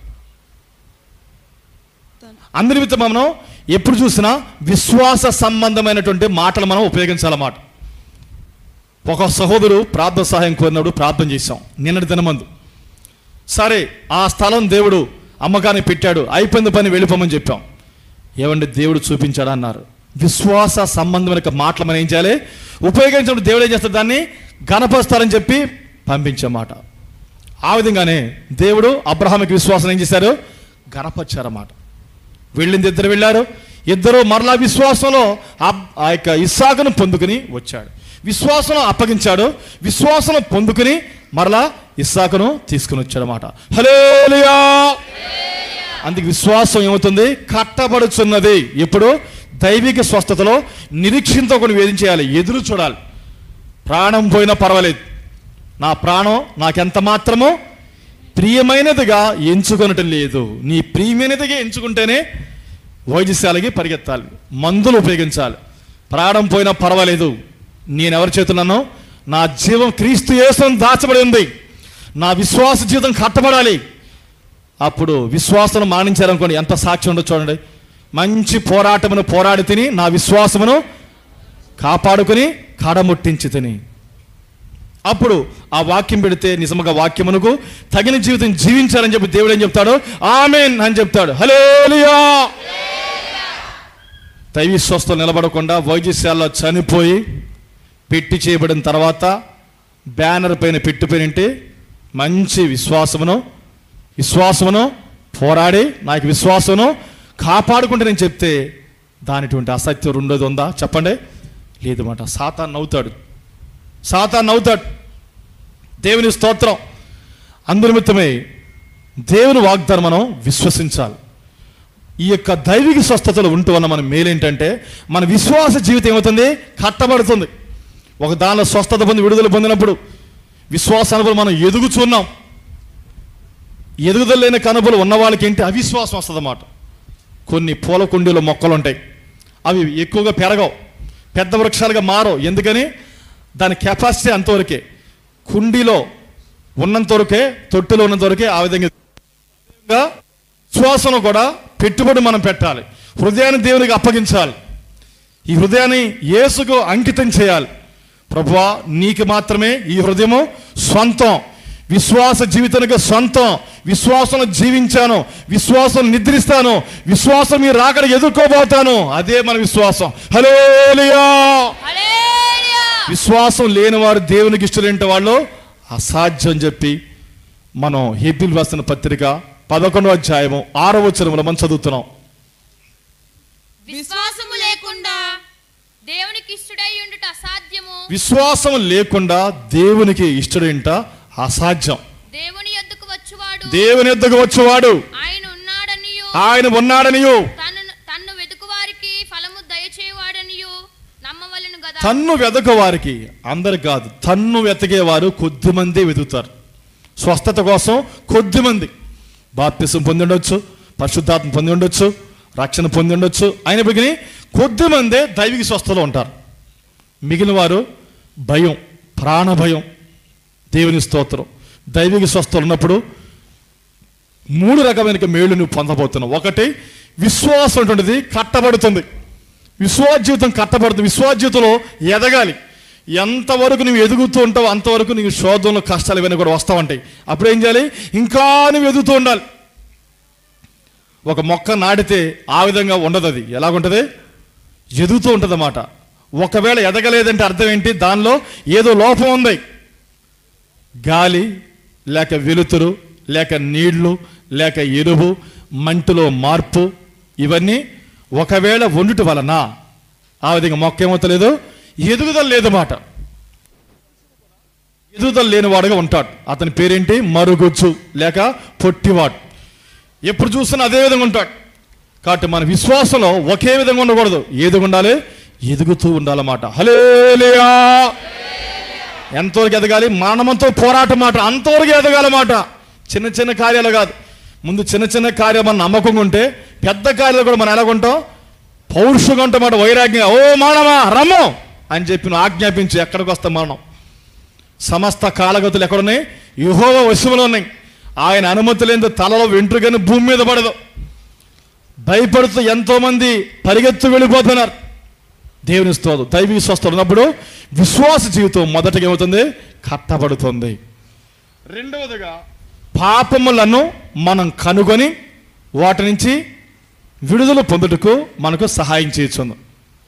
అందరి విత్త మనం ఎప్పుడు చూసినా విశ్వాస సంబంధమైనటువంటి మాటలు మనం ఉపయోగించాలన్నమాట ఒక సహోదరు ప్రార్థన సహాయం కోరినప్పుడు ప్రార్థన చేశాం నిన్నటి దినమందు సరే ఆ స్థలం దేవుడు అమ్మకాన్ని పెట్టాడు అయిపోయింది పని వెళ్ళిపోమని చెప్పాం ఏమండి దేవుడు చూపించాడు అన్నారు విశ్వాస సంబంధమైన మాటలు మనం ఏం చేయాలి ఉపయోగించినప్పుడు దేవుడు ఏం చేస్తాడు దాన్ని గణపరుస్తారని చెప్పి పంపించమాట ఆ విధంగానే దేవుడు అబ్రహాంకి విశ్వాసం ఏం చేశారు గణపరిచారన్నమాట వెళ్ళింది ఇద్దరు వెళ్ళారు ఇద్దరు మరలా విశ్వాసంలో ఆ- ఆ యొక్క ఇస్సాకును పొందుకుని వచ్చాడు విశ్వాసంలో అప్పగించాడు విశ్వాసం పొందుకుని మరలా ఇస్సాకును తీసుకుని వచ్చాడనమాట హలోలియా అందుకు విశ్వాసం ఏమవుతుంది కట్టబడుచున్నది ఇప్పుడు దైవిక స్వస్థతలో నిరీక్షణతో కొన్ని వేధించేయాలి ఎదురు చూడాలి ప్రాణం పోయినా పర్వాలేదు నా ప్రాణం నాకెంత మాత్రమో ప్రియమైనదిగా ఎంచుకొనటం లేదు నీ ప్రియమైనదిగా ఎంచుకుంటేనే వైద్యశాలకి పరిగెత్తాలి మందులు ఉపయోగించాలి ప్రాణం పోయినా పర్వాలేదు నేను ఎవరి చేతున్నానో నా జీవం క్రీస్తు యేసుని దాచబడి ఉంది నా విశ్వాస జీవితం కట్టబడాలి అప్పుడు విశ్వాసం మానించారనుకోండి ఎంత సాక్ష్యం ఉండో చూడండి మంచి పోరాటమును పోరాడి తిని నా విశ్వాసమును కాపాడుకుని కాడముట్టించి తిని అప్పుడు ఆ వాక్యం పెడితే నిజముగా వాక్యమునకు తగిన జీవితం జీవించాలని చెప్పి దేవుడు ఏం చెప్తాడు ఆమెన్ అని చెప్తాడు హలేలుయా దైవీ స్వస్థలు నిలబడకుండా వైద్యశాలలో చనిపోయి పెట్టి చేయబడిన తర్వాత బ్యానర్ పైన పెట్టి పైనంటే మంచి విశ్వాసమును విశ్వాసమును పోరాడి నాకు విశ్వాసమును కాపాడుకుంటే నేను చెప్తే దానిటువంటి అసత్యం రెండోది ఉందా చెప్పండి లేదు మాట సాతాన్ నవ్వుతాడు సాతాన్ నవ్వుతాడు దేవుని స్తోత్రం అందునిమిత్తమే దేవుని వాగ్దానం మనం విశ్వసించాలి ఈ యొక్క దైవిక స్వస్థతలు ఉంటూ ఉన్న మన మేలేంటంటే మన విశ్వాస జీవితం ఏమవుతుంది కట్టబడుతుంది ఒక దానిలో స్వస్థత పొంది విడుదల పొందినప్పుడు విశ్వాసానుభవం మనం ఎదుగుచున్నాం ఎదుగుదల లేని కనుబలు ఉన్న వాళ్ళకి ఏంటి అవిశ్వాసం వస్తుంది అన్నమాట కొన్ని పూల కుండీలో మొక్కలు ఉంటాయి అవి ఎక్కువగా పెరగవు పెద్ద వృక్షాలుగా మారవు ఎందుకని దాని కెపాసిటీ అంతవరకే కుండీలో ఉన్నంత వరకే తొట్టులో ఉన్నంత వరకే ఆ విధంగా విధంగా విశ్వాసంలో కూడా పెట్టుబడి మనం పెట్టాలి హృదయాన్ని దేవునికి అప్పగించాలి ఈ హృదయాన్ని యేసుకు అంకితం చేయాలి ప్రభువా నీకు మాత్రమే ఈ హృదయము స్వంతం విశ్వాస జీవితానికి సొంతం విశ్వాసం జీవించాను విశ్వాసం నిద్రిస్తాను విశ్వాసం మీ రాకడ ఎదుర్కోబోతాను అదే మన విశ్వాసం హలోలియా హల్లెలూయా విశ్వాసం లేని వారు దేవునికి ఇష్టలేంటి వాళ్ళు అసాధ్యం చెప్పి మనం హెబిల్ రాసిన పత్రిక పదకొండవ అధ్యాయము ఆరవ వచనములో మనం చదువుతున్నాం విశ్వాసము లేకుండా దేవునికి ఇష్టడై ఉండుట అసాధ్యము విశ్వాసం లేకుండా దేవునికి ఇష్టడేంట అసాధ్యం దేవుని యొద్దకు వచ్చువాడు దేవుని ఎద్దకు వచ్చేవాడు ఆయన ఉన్నాడనియు ఆయన ఉన్నాడనియు తను తన్ను వెతుకు వారికి ఫలము దయచేవాడనియు నమ్మవలను గదా తన్ను వెతక వారికి అందరు కాదు తన్ను వెతకేవారు కొద్ది మంది వెతుకుతారు స్వస్థత కోసం కొద్ది మంది బాప్తిసం పొంది ఉండొచ్చు పరిశుద్ధాత్మ పొంది ఉండొచ్చు రక్షణ పొంది ఉండొచ్చు అయినప్పటికీ కొద్ది మందే దైవిక స్వస్థలో ఉంటారు మిగిలిన వారు భయం ప్రాణ భయం దేవుని స్తోత్రం దైవిక స్వస్థలు ఉన్నప్పుడు మూడు రకమైన మేలు నువ్వు పొందబోతున్నావు ఒకటి విశ్వాసం అటువంటిది కట్టబడుతుంది విశ్వాస జీవితం కట్టబడుతుంది విశ్వాస జీవితంలో ఎదగాలి ఎంతవరకు నువ్వు ఎదుగుతూ ఉంటావు అంతవరకు నీకు శోధనలు కష్టాలు ఇవన్నీ కూడా వస్తూ ఉంటాయి అప్పుడు ఏం చేయాలి ఇంకా నువ్వు ఎదుగుతూ ఉండాలి ఒక మొక్క నాటితే ఆ విధంగా ఉండదు అది ఎలాగుంటుంది ఎదుగుతూ ఉంటుంది అన్నమాట ఒకవేళ ఎదగలేదంటే అర్థం ఏంటి దానిలో ఏదో లోపం ఉంది గాలి లేక వెలుతురు లేక నీళ్లు లేక ఎరువు మంటులో మార్పు ఇవన్నీ ఒకవేళ వండుట వలన ఆ విధంగా మొక్క ఏమవుతలేదు ఎదుగుదల లేదన్నమాట ఎదుగుదల లేనివాడుగా ఉంటాడు అతని పేరేంటి మరుగుజ్జు లేక పొట్టివాడు ఎప్పుడు చూసినా అదే విధంగా ఉంటాడు కాబట్టి మన విశ్వాసంలో ఒకే విధంగా ఉండకూడదు ఏది ఉండాలి ఎదుగుతూ ఉండాలన్నమాట హలేలియా ఎంతవరకు ఎదగాలి మానవంతో పోరాటం మాట అంతవరకు ఎదగాలన్నమాట చిన్న చిన్న కార్యాలు కాదు ముందు చిన్న చిన్న కార్యాలు మన నమ్మకంగా ఉంటే పెద్ద కార్యాలు కూడా మనం ఎలాగుంటాం పౌరుషంగా ఉంటాం మాట వైరాగ్యంగా ఓ మానవా రమ్ము అని చెప్పి నువ్వు ఆజ్ఞాపించి ఎక్కడికి వస్తాం మనం సమస్త కాలగతులు ఎక్కడున్నాయి యుహోవ వశములో ఉన్నాయి ఆయన అనుమతి లేని తలలో వెంట్రుకని భూమి మీద పడదు భయపడుతూ ఎంతో మంది పరిగెత్తు వెళ్ళిపోతున్నారు దేవుని స్తోత్రం దైవీ స్వస్థ ఉన్నప్పుడు విశ్వాస జీవితం మొదటగా ఏమవుతుంది కట్టబడుతుంది రెండవదిగా పాపములను మనం కనుగొని వాటి నుంచి విడుదల పొందుటకు మనకు సహాయం చేయొచ్చు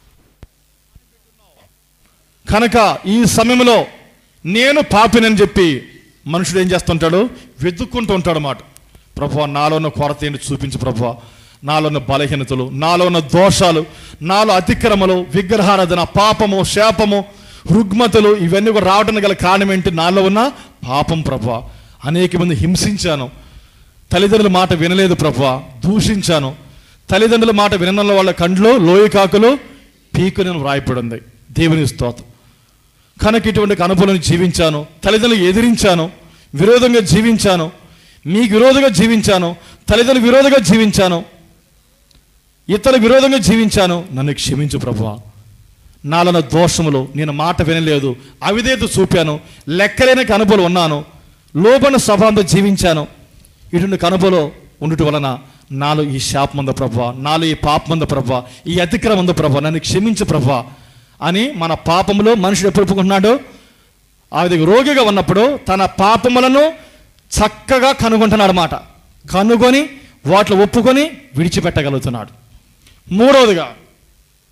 కనుక ఈ సమయంలో నేను పాపినని చెప్పి మనుషుడు ఏం చేస్తుంటాడు వెతుక్కుంటూ ఉంటాడు అన్నమాట ప్రభు నాలో ఉన్న కొరత ఏంటి చూపించు ప్రభు నాలో ఉన్న బలహీనతలు నాలో ఉన్న దోషాలు నాలో అతిక్రమలు విగ్రహారాధన పాపము శాపము రుగ్మతలు ఇవన్నీ కూడా రావడానికి గల కారణం ఏంటి నాలో ఉన్న పాపం ప్రభు అనేక మంది హింసించాను తల్లిదండ్రుల మాట వినలేదు ప్రభు దూషించాను తల్లిదండ్రుల మాట వినడంలో వాళ్ళ కండ్లు లోయకాకులు పీకుని వ్రాయపడి ఉంది దేవుని స్తోత్రం కనుక ఇటువంటి అనుభవం జీవించాను తల్లిదండ్రులు ఎదిరించాను విరోధంగా జీవించాను మీకు విరోధంగా జీవించాను తల్లిదండ్రులు విరోధంగా జీవించాను ఇతర విరోధంగా జీవించాను నన్ను క్షమించు ప్రభువా నాలో దోషములు నేను మాట వినలేదు అవిధేత చూపాను లెక్కలేని కనుబలు ఉన్నాను లోపల స్వభావంతో జీవించాను ఇటువంటి కనుబలో ఉండటం వలన నాలో ఈ శాపం ఉందా ప్రభా నాలో ఈ పాపం ఉందా ప్రభా ఈ అతిక్రమం ఉందా ప్రభా నన్ను క్షమించు ప్రభా అని మన పాపములో మనుషుడు ఎప్పుడు ఒప్పుకుంటున్నాడు ఆ విధంగా రోగిగా ఉన్నప్పుడు తన పాపములను చక్కగా కనుగొంటున్నాడు అన్నమాట కనుగొని వాటిలో ఒప్పుకొని విడిచిపెట్టగలుగుతున్నాడు మూడవదిగా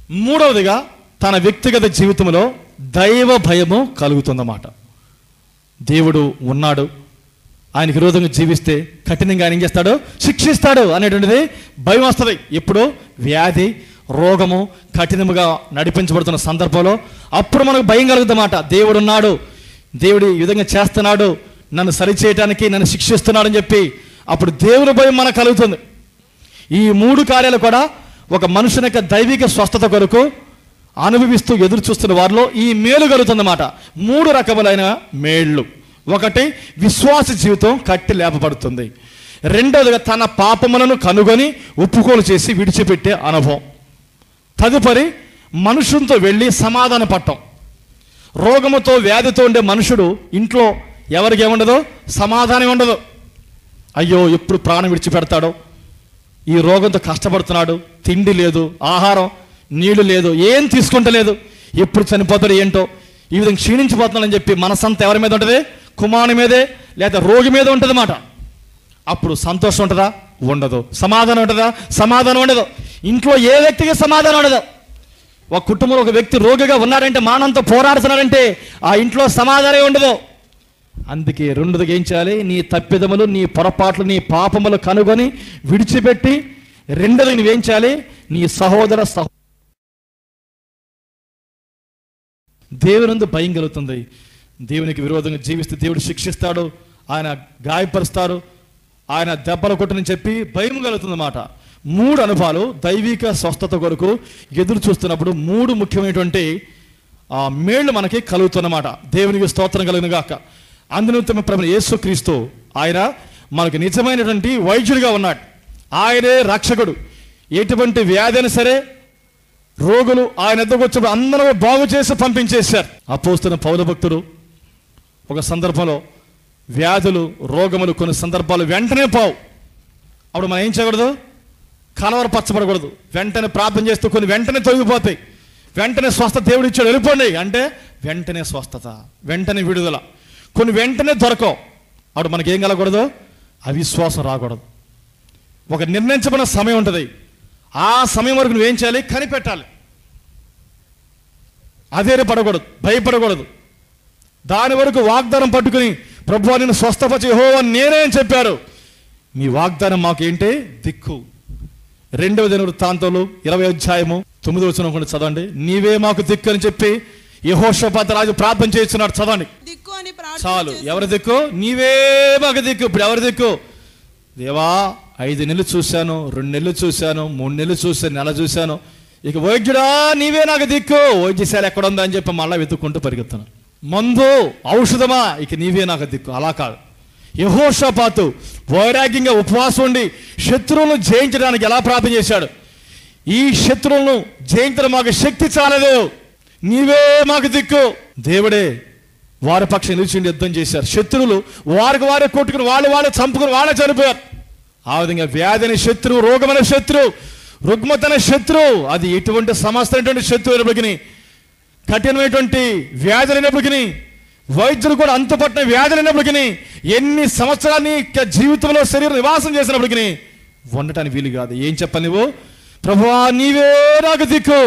మూడవదిగా తన వ్యక్తిగత జీవితంలో దైవ భయము కలుగుతుందన్నమాట దేవుడు ఉన్నాడు ఆయనకి విరోధంగా జీవిస్తే కఠినంగా ఆయన ఏం చేస్తాడు శిక్షిస్తాడు అనేటువంటిది భయం వస్తుంది ఎప్పుడు వ్యాధి రోగము కఠినముగా నడిపించబడుతున్న సందర్భంలో అప్పుడు మనకు భయం కలుగుతుందన్నమాట దేవుడు ఉన్నాడు దేవుడు ఈ విధంగా చేస్తున్నాడు నన్ను సరిచేయటానికి నన్ను శిక్షిస్తున్నాడని చెప్పి అప్పుడు దేవుని భయం మనకు కలుగుతుంది ఈ మూడు కార్యాలు కూడా ఒక మనుషుని యొక్క దైవిక స్వస్థత కొరకు అనుభవిస్తూ ఎదురు చూస్తున్న వారిలో ఈ మేలు కలుగుతుందన్నమాట మూడు రకములైన మేళ్ళు ఒకటి విశ్వాస జీవితం కట్టి లేపబడుతుంది రెండవదిగా తన పాపములను కనుగొని ఒప్పుకోలు చేసి విడిచిపెట్టే అనుభవం తదుపరి మనుషులతో వెళ్ళి సమాధాన పట్టం రోగముతో వ్యాధితో ఉండే మనుషుడు ఇంట్లో ఎవరికి ఏముండదు సమాధానం ఉండదు అయ్యో ఎప్పుడు ప్రాణం విడిచిపెడతాడో ఈ రోగంతో కష్టపడుతున్నాడు తిండి లేదు ఆహారం నీళ్లు లేదు ఏం తీసుకుంటలేదు ఎప్పుడు చనిపోతాడు ఏంటో ఈ విధంగా క్షీణించిపోతున్నాడని చెప్పి మనసంతా ఎవరి మీద ఉంటుంది కుమారుని మీదే లేదా రోగి మీద ఉంటుంది మాట అప్పుడు సంతోషం ఉంటుందా ఉండదు సమాధానం ఉంటుందా సమాధానం ఉండదు ఇంట్లో ఏ వ్యక్తికి సమాధానం ఉండదు ఒక కుటుంబంలో ఒక వ్యక్తి రోగిగా ఉన్నాడంటే మానంతో పోరాడుతున్నాడంటే ఆ ఇంట్లో సమాధానం ఉండదు అందుకే రెండుదిగా ఏం చేయాలి నీ తప్పిదములు నీ పొరపాట్లు నీ పాపములు కనుగొని విడిచిపెట్టి రెండోది నువ్వేం చేయాలి నీ సహోదర సహో దేవునందు భయం కలుగుతుంది దేవునికి విరోధంగా జీవిస్తే దేవుడు శిక్షిస్తాడు ఆయన గాయపరుస్తాడు ఆయన దెబ్బలు కొట్టని చెప్పి భయం కలుగుతుందన్నమాట మూడు అనుభవాలు దైవిక స్వస్థత కొరకు ఎదురు చూస్తున్నప్పుడు మూడు ముఖ్యమైనటువంటి ఆ మేళ్ళు మనకి కలుగుతున్నమాట దేవునికి స్తోత్రం కలిగిన గాక అందునిమిత్తం ప్రభు యేసుక్రీస్తు ఆయన మనకు నిజమైనటువంటి వైద్యుడిగా ఉన్నాడు ఆయనే రక్షకుడు ఎటువంటి వ్యాధి అయినా సరే రోగులు ఆయన ఎద్దకు వచ్చినప్పుడు అందరూ బాగు చేసి పంపించేశారు అపోస్తున్న పౌల భక్తుడు ఒక సందర్భంలో వ్యాధులు రోగములు కొన్ని సందర్భాలు వెంటనే పోవు అప్పుడు మనం ఏం చేయకూడదు కలవరపరచబడకూడదు వెంటనే ప్రార్థన చేస్తూ కొన్ని వెంటనే తొలగిపోతాయి వెంటనే స్వస్థత దేవుడు ఇచ్చాడు వెళ్ళిపోండి అంటే వెంటనే స్వస్థత వెంటనే విడుదల కొన్ని వెంటనే దొరకవు అప్పుడు మనకి ఏం కలగకూడదు అవిశ్వాసం రాకూడదు ఒక నిర్ణయించబడిన సమయం ఉంటుంది ఆ సమయం వరకు నువ్వేం చేయాలి కనిపెట్టాలి అదేరే పడకూడదు భయపడకూడదు దాని వరకు వాగ్దానం పట్టుకుని ప్రభు నేను స్వస్థపచి హో అని నేనే అని చెప్పారు మీ వాగ్దానం మాకేంటి దిక్కు రెండవ దిన వృత్తాంతంలో ఇరవై అధ్యాయము తొమ్మిది వచ్చిన కూడా చదవండి నీవే మాకు దిక్కు అని చెప్పి యహోషపాత రాజు ప్రార్థన చేస్తున్నాడు చదవండి దిక్కు అని ప్రార్థన చాలు చేసి- ఎవరి దిక్కు నీవే మాకు దిక్కు ఇప్పుడు ఎవరి దిక్కు దేవా ఐదు నెలలు చూశాను రెండు నెలలు చూశాను మూడు నెలలు చూశాను నెల చూశాను ఇక వైద్యుడా నీవే నాకు దిక్కు వైద్యశాల ఎక్కడ ఉందా అని చెప్పి మళ్ళీ వెతుక్కుంటూ పరిగెత్తున్నాను మందు ఔషధమా ఇక నీవే నాకు దిక్కు అలా కాదు యహోషపాతు వైరాగ్యంగా ఉపవాసం ఉండి శత్రువులను జయించడానికి ఎలా ప్రార్థన చేశాడు ఈ శత్రువులను జయించడం మాకు శక్తి చాలదు నీవే మాకు దిక్కు దేవుడే వారి పక్షం నిలిచి యుద్ధం చేశారు శత్రువులు వారికి వారే కొట్టుకుని వాళ్ళు వాళ్ళే చంపుకుని వాళ్ళే చనిపోయారు ఆ విధంగా వ్యాధి అనే శత్రువు రోగమైన శత్రువు రుగ్మత అనే శత్రువు అది ఎటువంటి సమస్య అయినటువంటి శత్రువు అయినప్పటికీ కఠినమైనటువంటి వ్యాధులు అయినప్పటికీ వైద్యులు కూడా అంతుపట్టిన వ్యాధులు అయినప్పటికీ ఎన్ని సంవత్సరాలు నీ యొక్క జీవితంలో శరీరం నివాసం చేసినప్పటికీ ఉండటానికి వీలు కాదు ఏం చెప్పాలి నువ్వు ప్రభువా నీవే నాకు దిక్కు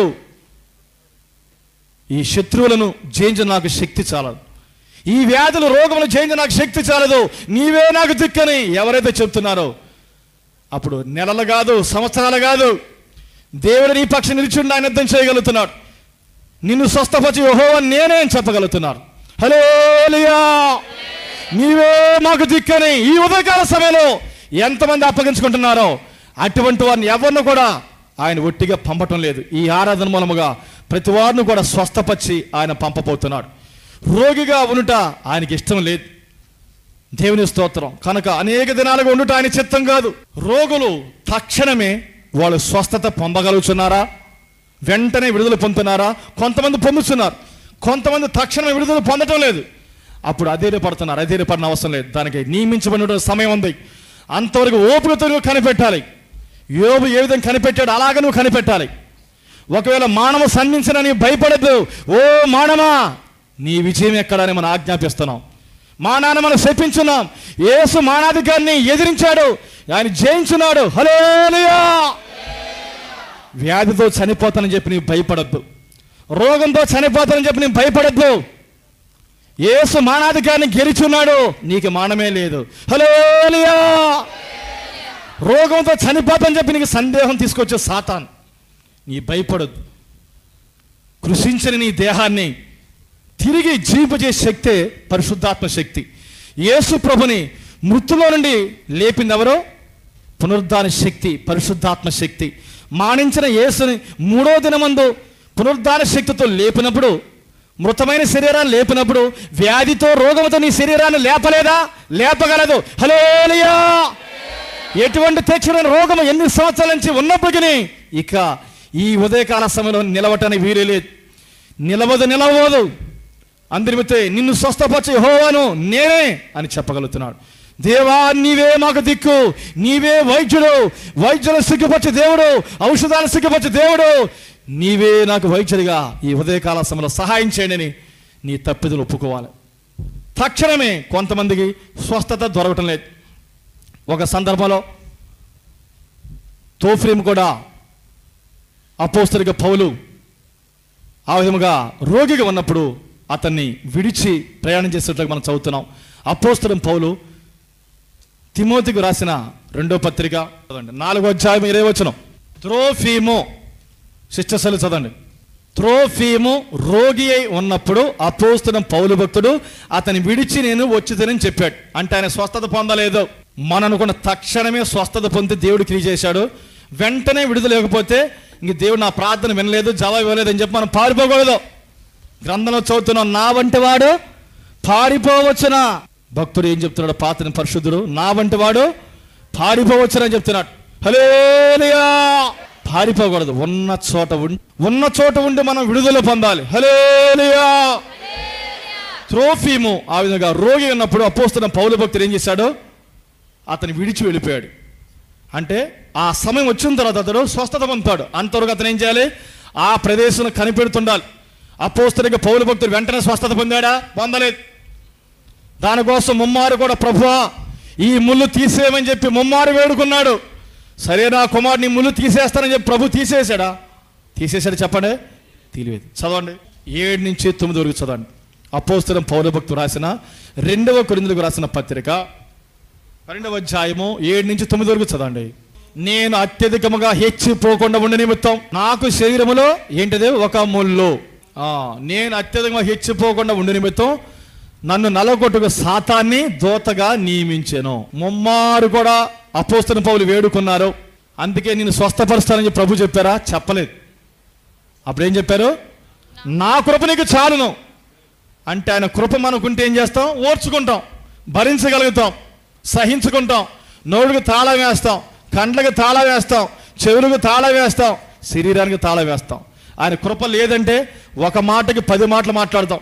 ఈ శత్రువులను జయించిన నాకు శక్తి చాలదు ఈ వ్యాధులు రోగములు జయించిన నాకు శక్తి చాలదు నీవే నాకు దిక్కని ఎవరైతే చెప్తున్నారో అప్పుడు నెలలు కాదు సంవత్సరాలు కాదు దేవుడు నీ పక్షం నిలిచిండి ఆయన యుద్ధం చేయగలుగుతున్నాడు నిన్ను స్వస్థపరిచి ఓహో నేనే అని చెప్పగలుగుతున్నారు హలో నీవే మాకు దిక్కని ఈ ఉదయకాల సమయంలో ఎంతమంది అప్పగించుకుంటున్నారో అటువంటి వారిని ఎవరిని కూడా ఆయన ఒట్టిగా పంపటం లేదు ఈ ఆరాధన మూలముగా ప్రతి వారిని కూడా స్వస్థపరిచి ఆయన పంపబోతున్నాడు రోగిగా ఉండుట ఆయనకి ఇష్టం లేదు దేవుని స్తోత్రం కనుక అనేక దినాలుగా ఉండుట ఆయన చిత్తం కాదు రోగులు తక్షణమే వాళ్ళు స్వస్థత పొందగలుగుతున్నారా వెంటనే విడుదల పొందుతున్నారా కొంతమంది పొందుతున్నారు కొంతమంది తక్షణమే విడుదల పొందటం లేదు అప్పుడు అధైర్యపడుతున్నారు అధైర్యపడిన అవసరం లేదు దానికి నియమించబడిన సమయం ఉంది అంతవరకు ఓపికతో నువ్వు కనిపెట్టాలి యోబు ఏ విధంగా కనిపెట్టాడు అలాగే నువ్వు కనిపెట్టాలి ఒకవేళ మానవ సన్నించిన నీ భయపడద్దు ఓ మానవా నీ విజయం ఎక్కడని మనం ఆజ్ఞాపిస్తున్నాం మానాన్ని మనం శపించున్నాం యేసు మానాధికారిని ఎదిరించాడు ఆయన జయించున్నాడు హలోలియా వ్యాధితో చనిపోతానని చెప్పి నీవు భయపడద్దు రోగంతో చనిపోతానని చెప్పి నీవు భయపడద్దు యేసు మానాధికారిని గెలిచున్నాడు నీకు మానమే లేదు హలో రోగంతో చనిపోతానని చెప్పి నీకు సందేహం తీసుకొచ్చే సాతాన్ నీ భయపడద్దు కృషించని నీ దేహాన్ని తిరిగి జీవింపజేసే శక్తే పరిశుద్ధాత్మ శక్తి యేసు ప్రభుని మృతులో నుండి లేపింది ఎవరో పునరుద్ధాన శక్తి పరిశుద్ధాత్మ శక్తి మానించిన యేసుని మూడో దినమందు పునరుద్ధాన శక్తితో లేపినప్పుడు మృతమైన శరీరాన్ని లేపినప్పుడు వ్యాధితో రోగంతో నీ శరీరాన్ని లేపలేదా లేపగలదు హలోలియా ఎటువంటి తెచ్చిన రోగం ఎన్ని సంవత్సరాల నుంచి ఉన్నప్పటికీ ఇక ఈ ఉదయకాల సమయంలో నిలవటానికి వీలు లేదు నిలవదు నిలవదు అందరిమితే నిన్ను స్వస్థపరిచే హోవాను నేనే అని చెప్పగలుగుతున్నాడు దేవా నీవే మాకు దిక్కు నీవే వైద్యుడు వైద్యులు సిగ్గుపరిచే దేవుడు ఔషధాలు సిగ్గుపరిచే దేవుడు నీవే నాకు వైద్యుడిగా ఈ ఉదయకాల సమయంలో సహాయం చేయండి అని నీ తప్పిదలు ఒప్పుకోవాలి తక్షణమే కొంతమందికి స్వస్థత దొరకటం లేదు ఒక సందర్భంలో తోఫ్రీం కూడా అపోస్తరిక పౌలు ఆ విధముగా రోగిగా ఉన్నప్పుడు అతన్ని విడిచి ప్రయాణం చేసేట్లుగా మనం చదువుతున్నాం అపోస్తరం పౌలు తిమోతికి రాసిన రెండో పత్రిక చదవండి నాలుగో అధ్యాయం ఇరవై వచనం త్రోఫీము శిష్టశలు చదవండి త్రోఫీము రోగి అయి ఉన్నప్పుడు అపోస్తుడం పౌలు భక్తుడు అతని విడిచి నేను వచ్చితేనని చెప్పాడు అంటే ఆయన స్వస్థత పొందలేదు మన అనుకున్న తక్షణమే స్వస్థత పొంది దేవుడు క్రియ చేశాడు వెంటనే విడుదల లేకపోతే ఇంక దేవుడు నా ప్రార్థన వినలేదు జవాబు ఇవ్వలేదు అని చెప్పి మనం పారిపోకూడదు గ్రంథంలో చదువుతున్నాం నా వంటి వాడు పారిపోవచ్చునా భక్తుడు ఏం చెప్తున్నాడు పాతని పరిశుద్ధుడు నా వంటి వాడు పారిపోవచ్చునని చెప్తున్నాడు హలేలియా పారిపోకూడదు ఉన్న చోట ఉండి ఉన్న చోట ఉండి మనం విడుదల పొందాలి హలేలియా త్రోఫీము ఆ విధంగా రోగి ఉన్నప్పుడు అపోస్తున్న పౌలు భక్తుడు ఏం చేశాడు అతను విడిచి వెళ్ళిపోయాడు అంటే ఆ సమయం వచ్చిన తర్వాత అతడు స్వస్థత పొందుతాడు అంతవరకు అతను ఏం చేయాలి ఆ ప్రదేశం కనిపెడుతుండాలి అపోస్తరిక పౌలు భక్తుడు వెంటనే స్వస్థత పొందాడా పొందలేదు దానికోసం ముమ్మారు కూడా ప్రభువా ఈ ముళ్ళు తీసేయమని చెప్పి ముమ్మారు వేడుకున్నాడు సరే నా కుమారుని ముళ్ళు తీసేస్తానని చెప్పి ప్రభు తీసేశాడా తీసేశాడు చెప్పండి తెలియదు చదవండి ఏడు నుంచి తొమ్మిది వరకు చదవండి అపోస్తరం పౌర భక్తుడు రాసిన రెండవ కొరిందులకు రాసిన పత్రిక పన్నెండవ అధ్యాయము ఏడు నుంచి తొమ్మిది వరకు చదవండి నేను అత్యధికముగా హెచ్చిపోకుండా ఉండే నిమిత్తం నాకు శరీరములో ఏంటిది ఒక ముళ్ళు ఆ, నేను అత్యధికంగా హెచ్చిపోకుండా ఉండే నిమిత్తం నన్ను నలగొట్టుకు సాతాన్ని దోతగా నియమించాను ముమ్మారు కూడా అపోస్తున్న పౌలు వేడుకున్నారు అందుకే నేను స్వస్థపరుస్తానని చెప్పి ప్రభు చెప్పారా చెప్పలేదు అప్పుడు ఏం చెప్పారు నా కృప నీకు చాలును అంటే ఆయన కృప మనకుంటే ఏం చేస్తాం ఓర్చుకుంటాం భరించగలుగుతాం సహించుకుంటాం నోడుకు తాళం వేస్తాం కండ్లకు తాళం వేస్తాం చెవులకు తాళం వేస్తాం శరీరానికి తాళం వేస్తాం ఆయన కృప లేదంటే ఒక మాటకి పది మాటలు మాట్లాడతాం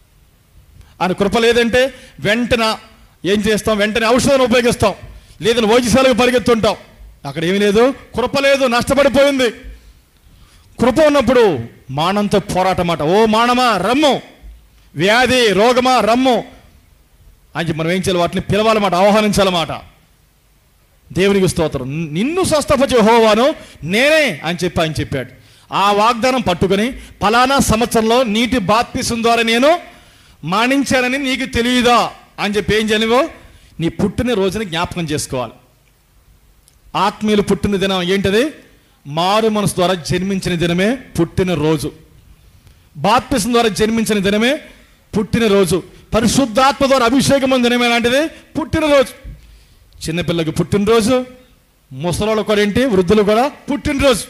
ఆయన కృప లేదంటే వెంటనే ఏం చేస్తాం వెంటనే ఔషధాన్ని ఉపయోగిస్తాం లేదని వైద్యశాలకు పరిగెత్తుంటాం అక్కడ ఏమీ లేదు కృప లేదు నష్టపడిపోయింది కృప ఉన్నప్పుడు మానంతో పోరాటమాట ఓ మానమా రమ్ము వ్యాధి రోగమా రమ్ము అని చెప్పి మనం ఏం చేయాలి వాటిని పిలవాలన్నమాట ఆహ్వానించాలన్నమాట దేవునికి స్తోత్రం నిన్ను స్వస్థపరిచే హోవాను నేనే అని చెప్పి ఆయన చెప్పాడు ఆ వాగ్దానం పట్టుకొని ఫలానా సంవత్సరంలో నీటి బాప్తిసం ద్వారా నేను మానించానని నీకు తెలియదా అని చెప్పి ఏం చేయనివో నీ పుట్టిన రోజుని జ్ఞాపకం చేసుకోవాలి ఆత్మీయులు పుట్టిన దినం ఏంటది మారు మనసు ద్వారా జన్మించిన దినమే పుట్టిన రోజు బాప్తిసం ద్వారా జన్మించిన దినమే పుట్టినరోజు పరిశుద్ధాత్మ ద్వారా అభిషేకం దినమే లాంటిది పుట్టినరోజు చిన్నపిల్లకి పుట్టినరోజు ముసలోళ్ళు కూడా ఏంటి వృద్ధులు కూడా పుట్టినరోజు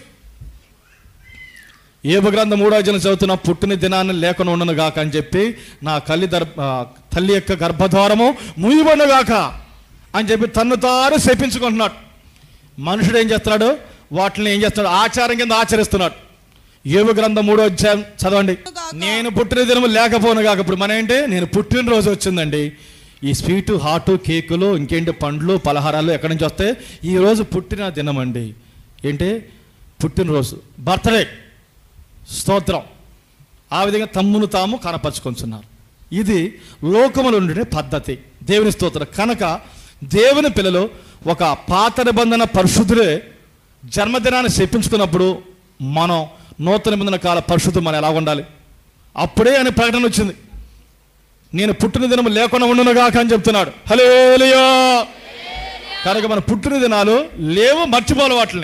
ఏబు గ్రంథం మూడో జన చదువుతున్న పుట్టిన దినాన్ని లేకుండా ఉండను గాక అని చెప్పి నా కల్లి దర్ ఆ, తల్లి యొక్క గర్భద్వారము ముయ్యబడిన గాక అని చెప్పి తన్ను తాను శపించుకుంటున్నాడు మనుషుడు ఏం చేస్తున్నాడు వాటిని ఏం చేస్తున్నాడు ఆచారం కింద ఆచరిస్తున్నాడు ఏబు గ్రంథం మూడో అధ్యాయం చదవండి నేను పుట్టిన దినము లేకపోను కాక ఇప్పుడు మన ఏంటి నేను పుట్టినరోజు వచ్చిందండి ఈ స్వీటు హాటు కేకులు ఇంకేంటి పండ్లు పలహారాలు ఎక్కడి నుంచి వస్తాయి ఈ రోజు పుట్టిన దినం అండి ఏంటి పుట్టినరోజు బర్త్డే స్తోత్రం ఆ విధంగా తమ్మును తాము కనపరుచుకుంటున్నారు ఇది లోకములో ఉండే పద్ధతి దేవుని స్తోత్రం కనుక దేవుని పిల్లలు ఒక పాత నిబంధన పరిశుద్ధులే జన్మదినాన్ని చెప్పించుకున్నప్పుడు మనం నూతన నిబంధన కాల పరిశుద్ధం మనం ఎలా ఉండాలి అప్పుడే ఆయన ప్రకటన వచ్చింది నేను పుట్టిన దినం లేకుండా ఉండునుగాక అని చెప్తున్నాడు హలేలుయా కనుక మన పుట్టిన దినాలు లేవు మర్చిపోవాలి వాటిని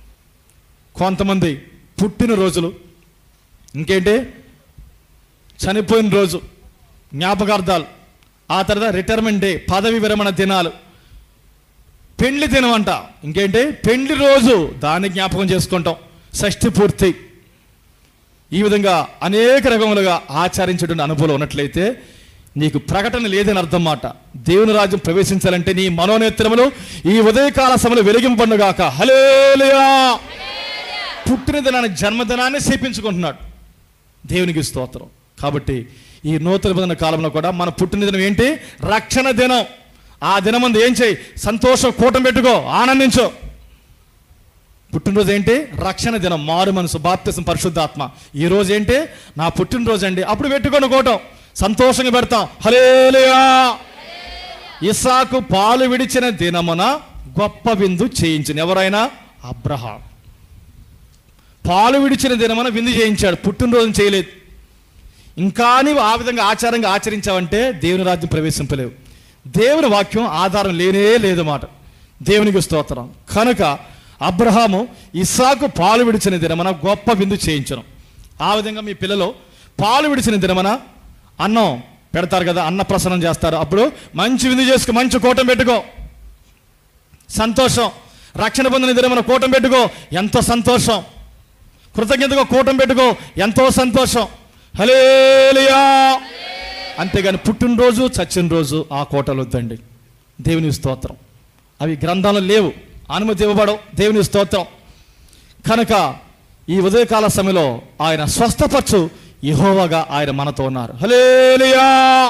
కొంతమంది పుట్టిన రోజులు ఇంకేంటి చనిపోయిన రోజు జ్ఞాపకార్థాలు ఆ తర్వాత రిటైర్మెంట్ డే పదవి విరమణ దినాలు పెండ్లి దినం అంట ఇంకేంటి పెండ్లి రోజు దాన్ని జ్ఞాపకం చేసుకుంటాం షష్ఠి పూర్తి ఈ విధంగా అనేక రకములుగా ఆచరించడం అనుభవం ఉన్నట్లయితే నీకు ప్రకటన లేదని అర్థం మాట దేవుని రాజ్యం ప్రవేశించాలంటే నీ మనోనేత్రములు ఈ ఉదయకాల సమయంలో వెలిగింపండుగాక హలేలుయా పుట్టిన దినాన్ని జన్మదినాన్ని శేపించుకుంటున్నాడు దేవునికి స్తోత్రం కాబట్టి ఈ నూతన నిబంధన కాలంలో కూడా మన పుట్టిన దినం ఏంటి రక్షణ దినం ఆ దినమందు ఏం చేయి సంతోషం కూటం పెట్టుకో ఆనందించు పుట్టినరోజు ఏంటి రక్షణ దినం మారు మనసు బాప్తిసం పరిశుద్ధాత్మ ఈ రోజు ఏంటి నా పుట్టినరోజు అండి అప్పుడు పెట్టుకొని కోటం సంతోషంగా పెడతాం హలేలుయా ఇసాకు పాలు విడిచిన దినమున గొప్ప విందు చేయించిన ఎవరైనా అబ్రహాం పాలు విడిచిన దినమున విందు చేయించాడు పుట్టినరోజు చేయలేదు ఇంకా నీవు ఆ విధంగా ఆచారంగా ఆచరించావంటే దేవుని రాజ్యం ప్రవేశింపలేవు దేవుని వాక్యం ఆధారం లేనే లేదు మాట దేవునికి స్తోత్రం కనుక అబ్రహాము ఇస్సాకు పాలు విడిచిన దినమన గొప్ప విందు చేయించను ఆ విధంగా మీ పిల్లలు పాలు విడిచిన దినమన అన్నం పెడతారు కదా అన్న ప్రసన్నం చేస్తారు అప్పుడు మంచి విందు చేసుకు మంచి కూటం పెట్టుకో సంతోషం రక్షణ పొందిన దినమన కూటం పెట్టుకో ఎంతో సంతోషం కృతజ్ఞతగా కూటం పెట్టుకో ఎంతో సంతోషం హలేలియా అంతేగాని పుట్టినరోజు చచ్చిన రోజు ఆ కోటలు వద్దండి దేవుని స్తోత్రం అవి గ్రంథాలు లేవు అనుమతి ఇవ్వబడవు దేవుని స్తోత్రం కనుక ఈ ఉదయకాల సమయంలో ఆయన స్వస్థపరచు యెహోవాగా ఆయన మనతో ఉన్నారు హలేలియా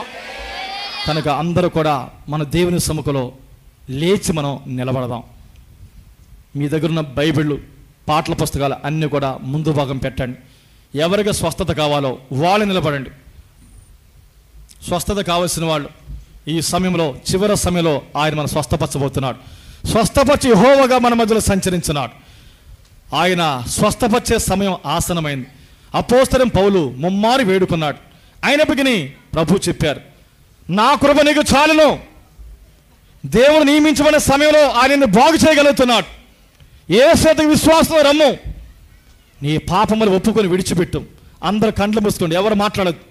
కనుక అందరూ కూడా మన దేవుని సముఖలో లేచి మనం నిలబడదాం మీ దగ్గర ఉన్న బైబిళ్ళు పాటల పుస్తకాలు అన్నీ కూడా ముందు భాగం పెట్టండి ఎవరికి స్వస్థత కావాలో వాళ్ళు నిలబడండి స్వస్థత కావలసిన వాళ్ళు ఈ సమయంలో చివరి సమయంలో ఆయన మన స్వస్థపరచబోతున్నాడు స్వస్థపరిచి హోవగా మన మధ్యలో సంచరించున్నాడు ఆయన స్వస్థపరిచే సమయం ఆసనమైంది అపోస్తరం పౌలు ముమ్మారి వేడుకున్నాడు అయినప్పటికీ ప్రభు చెప్పారు నా కృప నీకు చాలును దేవుడు నియమించబడిన సమయంలో ఆయనను బాగు చేయగలుగుతున్నాడు ఏ శాతం విశ్వాసం రమ్ము నీ పాపములు ఒప్పుకొని విడిచిపెట్టు అందరు కండ్లు మూసుకోండి ఎవరు మాట్లాడదు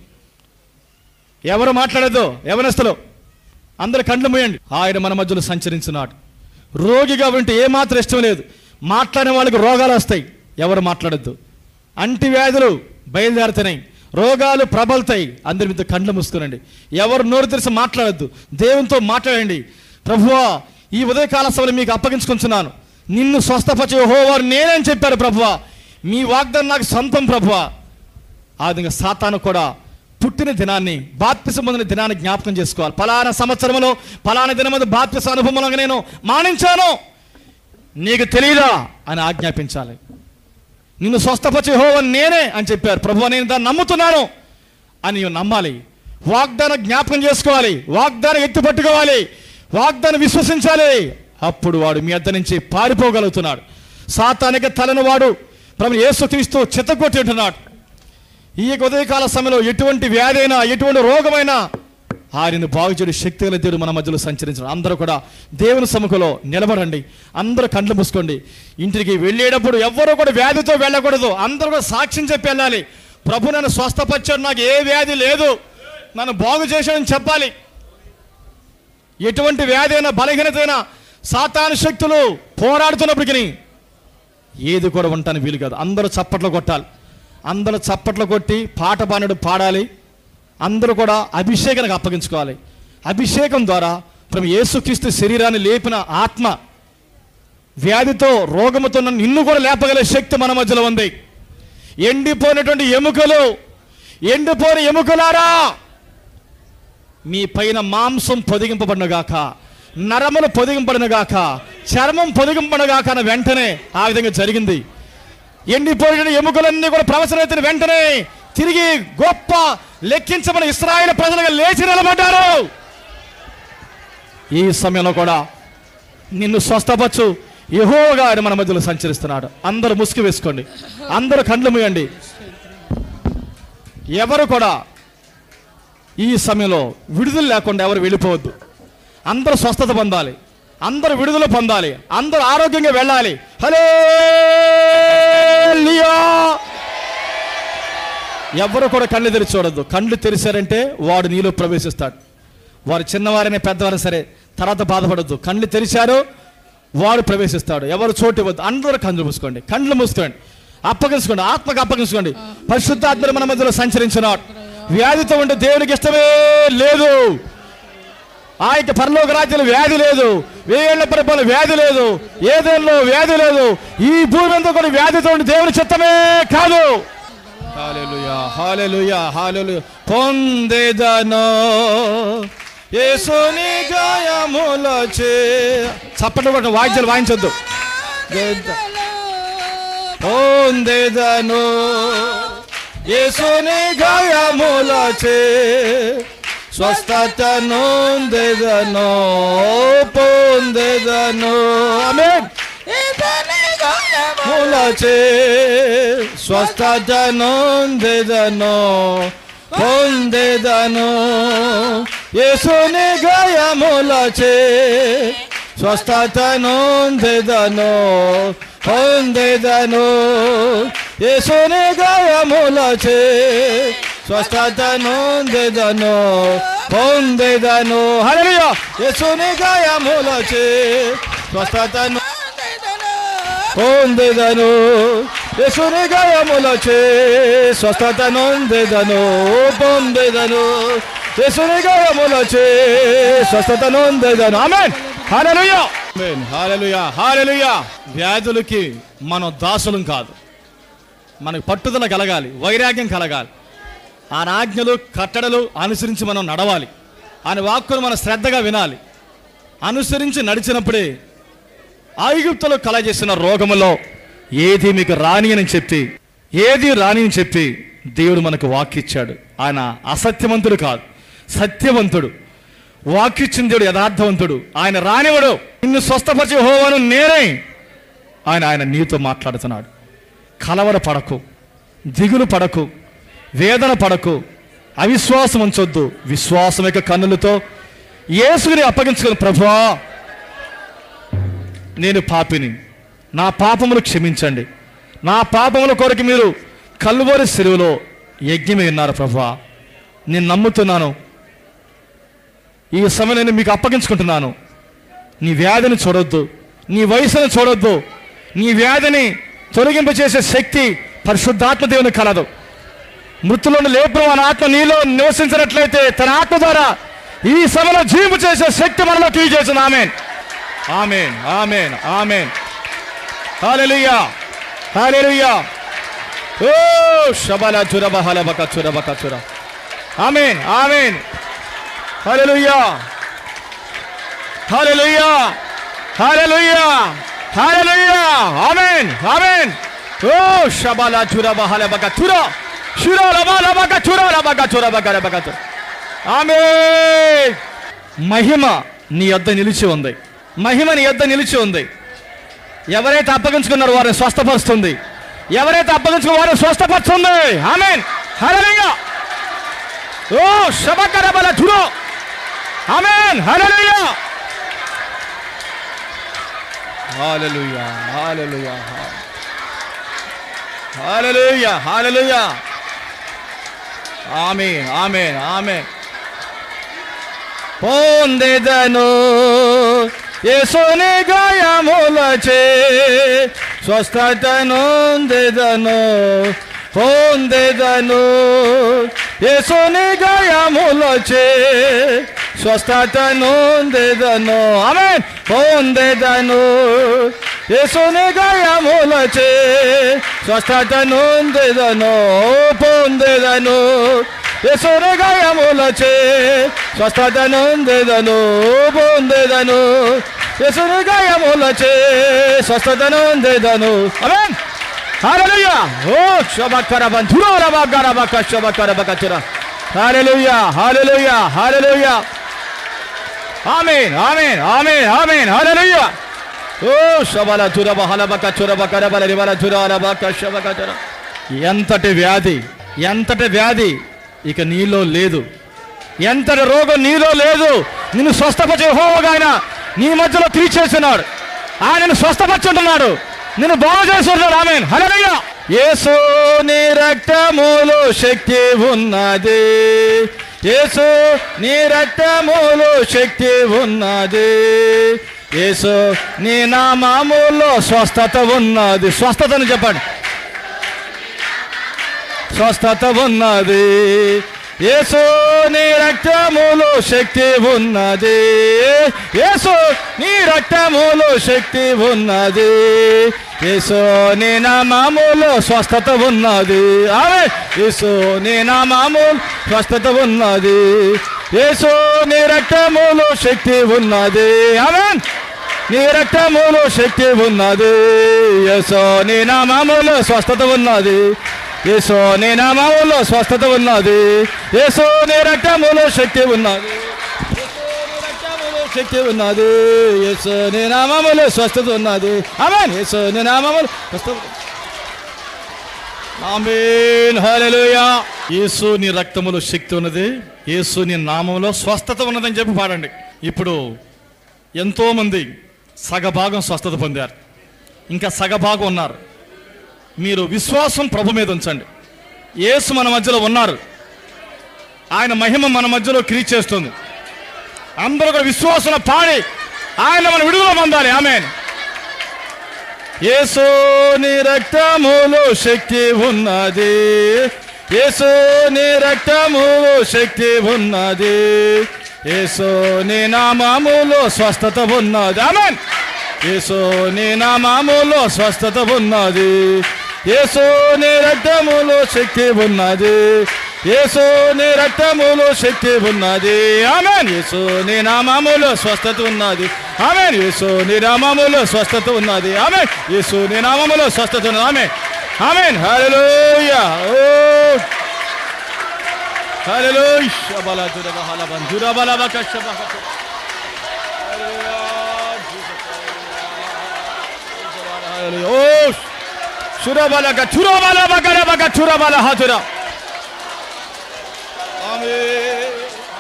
ఎవరు మాట్లాడద్దు ఎవరిస్తలో అందరు కండ్లు మూయండి ఆయన మన మధ్యలో సంచరించున్నాడు రోగిగా ఉంటే ఏమాత్రం ఇష్టం లేదు మాట్లాడిన వాళ్ళకి రోగాలు వస్తాయి ఎవరు మాట్లాడద్దు అంటి వ్యాధులు బయలుదేరుతున్నాయి రోగాలు ప్రబలుతాయి అందరి మీద కండ్లు మూసుకోనండి ఎవరు నోరు తెరిచి మాట్లాడద్దు దేవునితో మాట్లాడండి ప్రభువా ఈ ఉదయకాల సభలు మీకు అప్పగించుకుంటున్నాను నిన్ను స్వస్థపరిచే హోవారు నేనని చెప్పారు ప్రభువా మీ వాగ్దానం నాకు సొంతం ప్రభువా ఆ విధంగా సాతాను కూడా పుట్టిన దినాన్ని బాప్తిసం పొందిన దినాన్ని జ్ఞాపకం చేసుకోవాలి ఫలానా సంవత్సరంలో ఫలానా దినమందు బాప్తిస అనుభవంలో నేను మానించాను నీకు తెలియదా అని ఆజ్ఞాపించాలి నిన్ను స్వస్థపరిచే హోవన్ నేనే అని చెప్పారు ప్రభు నేను దాన్ని నమ్ముతున్నాను అని నీవు నమ్మాలి వాగ్దానం జ్ఞాపకం చేసుకోవాలి వాగ్దానం ఎత్తి పట్టుకోవాలి వాగ్దానం విశ్వసించాలి అప్పుడు వాడు మీ అద్ద నుంచి పారిపోగలుగుతున్నాడు సాతానిక తలను వాడు ప్రభు యేసు క్రీస్తు చిత్తకొట్టి ఉంటున్నాడు ఈ ఉదయకాల సమయంలో ఎటువంటి వ్యాధి అయినా ఎటువంటి రోగమైనా ఆయనను బాగు చేయడం శక్తి గల దేవుడు మన మధ్యలో సంచరించడం అందరూ కూడా దేవుని సముఖంలో నిలబడండి అందరూ కండ్లు మూసుకోండి ఇంటికి వెళ్ళేటప్పుడు ఎవ్వరూ కూడా వ్యాధితో వెళ్ళకూడదు అందరూ కూడా సాక్ష్యం చెప్పి వెళ్ళాలి ప్రభు నన్ను స్వస్థపరిచాడు నాకు ఏ వ్యాధి లేదు నన్ను బాగు చేశాడని చెప్పాలి ఎటువంటి వ్యాధి అయినా బలహీనత అయినా సాతాను శక్తులు పోరాడుతున్నప్పటికీ ఏది కూడా ఉంటాను వీలు కాదు అందరూ చప్పట్లు కొట్టాలి అందరూ చప్పట్లు కొట్టి పాట పానుడు పాడాలి అందరూ కూడా అభిషేకానికి అప్పగించుకోవాలి అభిషేకం ద్వారా ప్రభు యేసుక్రీస్తు శరీరాన్ని లేపిన ఆత్మ వ్యాధితో రోగముతో ఉన్న నిన్ను కూడా లేపగల శక్తి మన మధ్యలో ఉంది ఎండిపోయినటువంటి ఎముకలు ఎండిపోయిన ఎముకలారా మీ పైన మాంసం పొదిగింపబడినగాక నరములు పొదిగింపడినగాక చర్మం పొదిగింపడినగాక అన్న వెంటనే ఆ విధంగా జరిగింది ఎండిపోయిన ఎముకలన్నీ కూడా ప్రవచనైతున్న వెంటనే తిరిగి గొప్ప లెక్కించమని ఇస్రాయేల్ ప్రజలుగా లేచి నిలబడ్డారు ఈ సమయంలో కూడా నిన్ను స్వస్థపరచు యెహోవా ఆయన మన మధ్యలో సంచరిస్తున్నాడు అందరూ ముసుగు వేసుకోండి అందరూ కండ్లు మూయండి ఎవరు కూడా ఈ సమయంలో విడుదల లేకుండా ఎవరు వెళ్ళిపోవద్దు అందరూ స్వస్థత పొందాలి అందరూ విడుదల పొందాలి అందరూ ఆరోగ్యంగా వెళ్ళాలి హలో ఎవరు కూడా కళ్ళు తెరిచి చూడొద్దు కళ్ళు తెరిచారంటే వాడు నీలో ప్రవేశిస్తాడు వారు చిన్నవారైనా పెద్దవారైనా సరే తర్వాత బాధపడద్దు కళ్ళు తెరిచారు వాడు ప్రవేశిస్తాడు ఎవరు చోటు ఇవ్వద్దు అందరూ కళ్ళు మూసుకోండి కళ్ళు మూసుకోండి అప్పగించుకోండి ఆత్మకు అప్పగించుకోండి పరిశుద్ధాత్మలు మన మధ్యలో సంచరించినాడు వ్యాధితో ఉంటే దేవునికి ఇష్టమే లేదు ఆ యొక్క పరలోక రాజ్యంలో వ్యాధి లేదు వేయేళ్ల పరిపాలన వ్యాధి లేదు ఏదేళ్ళలో వ్యాధి లేదు ఈ భూమి అంతా కూడా వ్యాధితో ఉండి దేవుని చిత్తమే కాదు హాలెలూయా హాలెలూయా హాలెలూయా పొందేదను యేసుని గాయములచే చప్పట్లు కొట్టిన వాయిద్యాలు వాయించొద్దు పొందేదను యేసుని గాయములచే స్వస్థత నొందెదను పొందెదను ఆమేన్ ములచే స్వస్థత నొందెదను పొందెదను యేసుని గాయములచే స్వస్థత నొందెదను పొందెదను యేసుని గాయములచే స్వస్థత నొందెదను పొందెదను హల్లెలూయా యేసుని గాయములచే స్వస్థత పొందెదను యేసుని గాయములచే స్వస్థత నొందెదను పొందెదను యేసుని గాయములచే స్వస్థత నొందెదను ఆమేన్ హల్లెలూయా ఆమేన్ హల్లెలూయా హల్లెలూయా వ్యాధులకి మనం దాసులం కాదు మనకు పట్టుదల కలగాలి వైరాగ్యం కలగాలి ఆయన ఆజ్ఞలు కట్టడలు అనుసరించి మనం నడవాలి ఆయన వాక్కును మనం శ్రద్ధగా వినాలి అనుసరించి నడిచినప్పుడే ఐగుప్తులో కలగజేసిన రోగములో ఏది మీకు రాని అని చెప్పి ఏది రాని అని చెప్పి దేవుడు మనకు వాక్కిచ్చాడు ఆయన అసత్యవంతుడు కాదు సత్యవంతుడు వాక్కిచ్చిన దేవుడు యథార్థవంతుడు ఆయన రానివడు నిన్ను స్వస్థపరిచే హోవాను నేనే ఆయన ఆయన నీతో మాట్లాడుతున్నాడు కలవర పడకు దిగులు పడకు వేదన పడకు అవిశ్వాసం ఉంచొద్దు విశ్వాసం యొక్క కన్నులతో యేసుని అప్పగించుకుని ప్రభువా నేను పాపిని నా పాపములు క్షమించండి నా పాపముల కొరకు మీరు కల్వరి సెరువులో యజ్ఞమే ఉన్నారు ప్రభువా నేను నమ్ముతున్నాను ఈ సమయం నేను మీకు అప్పగించుకుంటున్నాను నీ వ్యాధిని చూడొద్దు నీ వయసును చూడొద్దు నీ వ్యాధిని తొలగింపచేసే శక్తి పరిశుద్ధాత్మ దేవుని కలదు మృతులను లేపు మన ఆత్మ నీలో నివసించినట్లయితే తన ఆత్మ ద్వారా ఈ సభలో జీవింపు చేసే శక్తి మనలో తీయి చేసింది amen amen amen amen hallelujah hallelujah ఓ శబల చురబ హలబక చురబక చుర amen amen hallelujah hallelujah hallelujah hallelujah amen amen ఓ శబల చురబ హలబక చుర శుర లబ లబక చుర లబక చురబక లబక చుర ఆమెన్ మహిమ నీ యొద్ద నిలిచి ఉంది మహిమ నీ యొద్ద నిలిచి ఉంది ఎవరైతే అప్పగించుకున్నారో వారిని స్వస్థపరుస్తుంది ఎవరైతే అప్పగించుకున్న వారిని స్వస్థపరుస్తుంది ఆమెన్ హల్లెలూయా ఓ శబకర బల ధురో ఆమెన్ హల్లెలూయా హల్లెలూయా హల్లెలూయా హల్లెలూయా హల్లెలూయా ఆమేన్ ఆమేన్ ఆమేన్ పొందెదను యేసుని గాయములచే స్వస్థత నొందెదను పొందెదను యేసుని గాయములచే స్వస్థత నొందెదను ఆమేన్ పొందెదను యేసుని గాయములచే స్వస్థత నొందెదను పొందెదను యేసుని గాయములచే స్వస్థత నొందెదను పొందెదను యేసుని గాయములచే స్వస్థత నొందెదను ఆమేన్ హల్లెలూయా ఓ శబకర బంధుర రబకర బక శబకర బక చుర హల్లెలూయా హల్లెలూయా హల్లెలూయా ఆమేన్ ఆమేన్ ఆమేన్ ఆమేన్ హల్లెలూయా ఓ శబల చురబ హలబక చురబ కరబల రిబల చురాలబక శబక చుర ఎంతటి వ్యాధి ఎంతటి వ్యాధి ఇక నీలో లేదు ఎంతటి రోగం నీలో లేదు నిన్ను స్వస్థపరిచే హోగా ఆయన నీ మధ్యలో తీర్చేస్తున్నాడు ఆయనను స్వస్థపరుచుంటున్నాడు నిన్ను బాగు చేస్తున్నాడు ఆమె హలరయ్య యేసు నీ రక్తములో శక్తి ఉన్నది యేసు నీ రక్తములో శక్తి ఉన్నది యేసు నీ నామములో స్వస్థత ఉన్నది స్వస్థతని చెప్పండి స్వస్థత ఉన్నది యేసు నీ రక్తములో శక్తి ఉన్నది యేసు నీ రక్తములో శక్తి ఉన్నది యేసు నీ నామములో స్వస్థత ఉన్నది ఆమె యేసు నీ నామములో స్వస్థత ఉన్నది యేసు నీ రక్తములో శక్తి ఉన్నది ఆమె నీ రక్తములో శక్తి ఉన్నది యేసు నీ నామములో స్వస్థత ఉన్నది యేసు నీ నామములో స్వస్థత ఉన్నది యేసు నీ రక్తములో శక్తి ఉన్నది యేసు నీ రక్తములో శక్తి ఉన్నది యేసు నీ నామములో స్వస్థత ఉన్నది ఆమేన్ యేసు నీ నామములో స్వస్థత ఆమేన్ హల్లెలూయా యేసు నీ రక్తములో శక్తి ఉన్నది యేసు నీ నామములో స్వస్థత ఉన్నదని చెప్పి పాడండి ఇప్పుడు ఎంతో మంది సగభాగం స్వస్థత పొందారు ఇంకా సగభాగం ఉన్నారు మీరు విశ్వాసం ప్రభు మీద ఉంచండి యేసు మన మధ్యలో ఉన్నారు ఆయన మహిమ మన మధ్యలో క్రియ చేస్తుంది అందరూ కూడా విశ్వాసం పాడి ఆయన మన విడుదల పొందాలి ఆమె యేసు నీ రక్తములో శక్తి ఉన్నది యేసు నీ రక్తములో శక్తి ఉన్నది యేసు నీ నామములో స్వస్థత ఉన్నది ఆమెన్ యేసు నీ నామములో స్వస్థత ఉన్నది యేసు నీ రక్తములో శక్తి ఉన్నది యేసు నీ రక్తములో శక్తి ఉన్నది ఆమెన్ యేసు నీ నామములో స్వస్థత ఉన్నది ఆమెన్ యేసు నీ నామములో స్వస్థత ఉన్నది ఆమెన్ యేసు నీ నామములో స్వస్థత ఉన్నది ఆమెన్ ఆమెన్ హల్లెలూయా ఓ హల్లెలూయా శబల దురబ హలబన్ దురబల బక శబక హల్లెలూయా ఓ సురబలక చురబల బకర బక చురబల హతుర ఆమేన్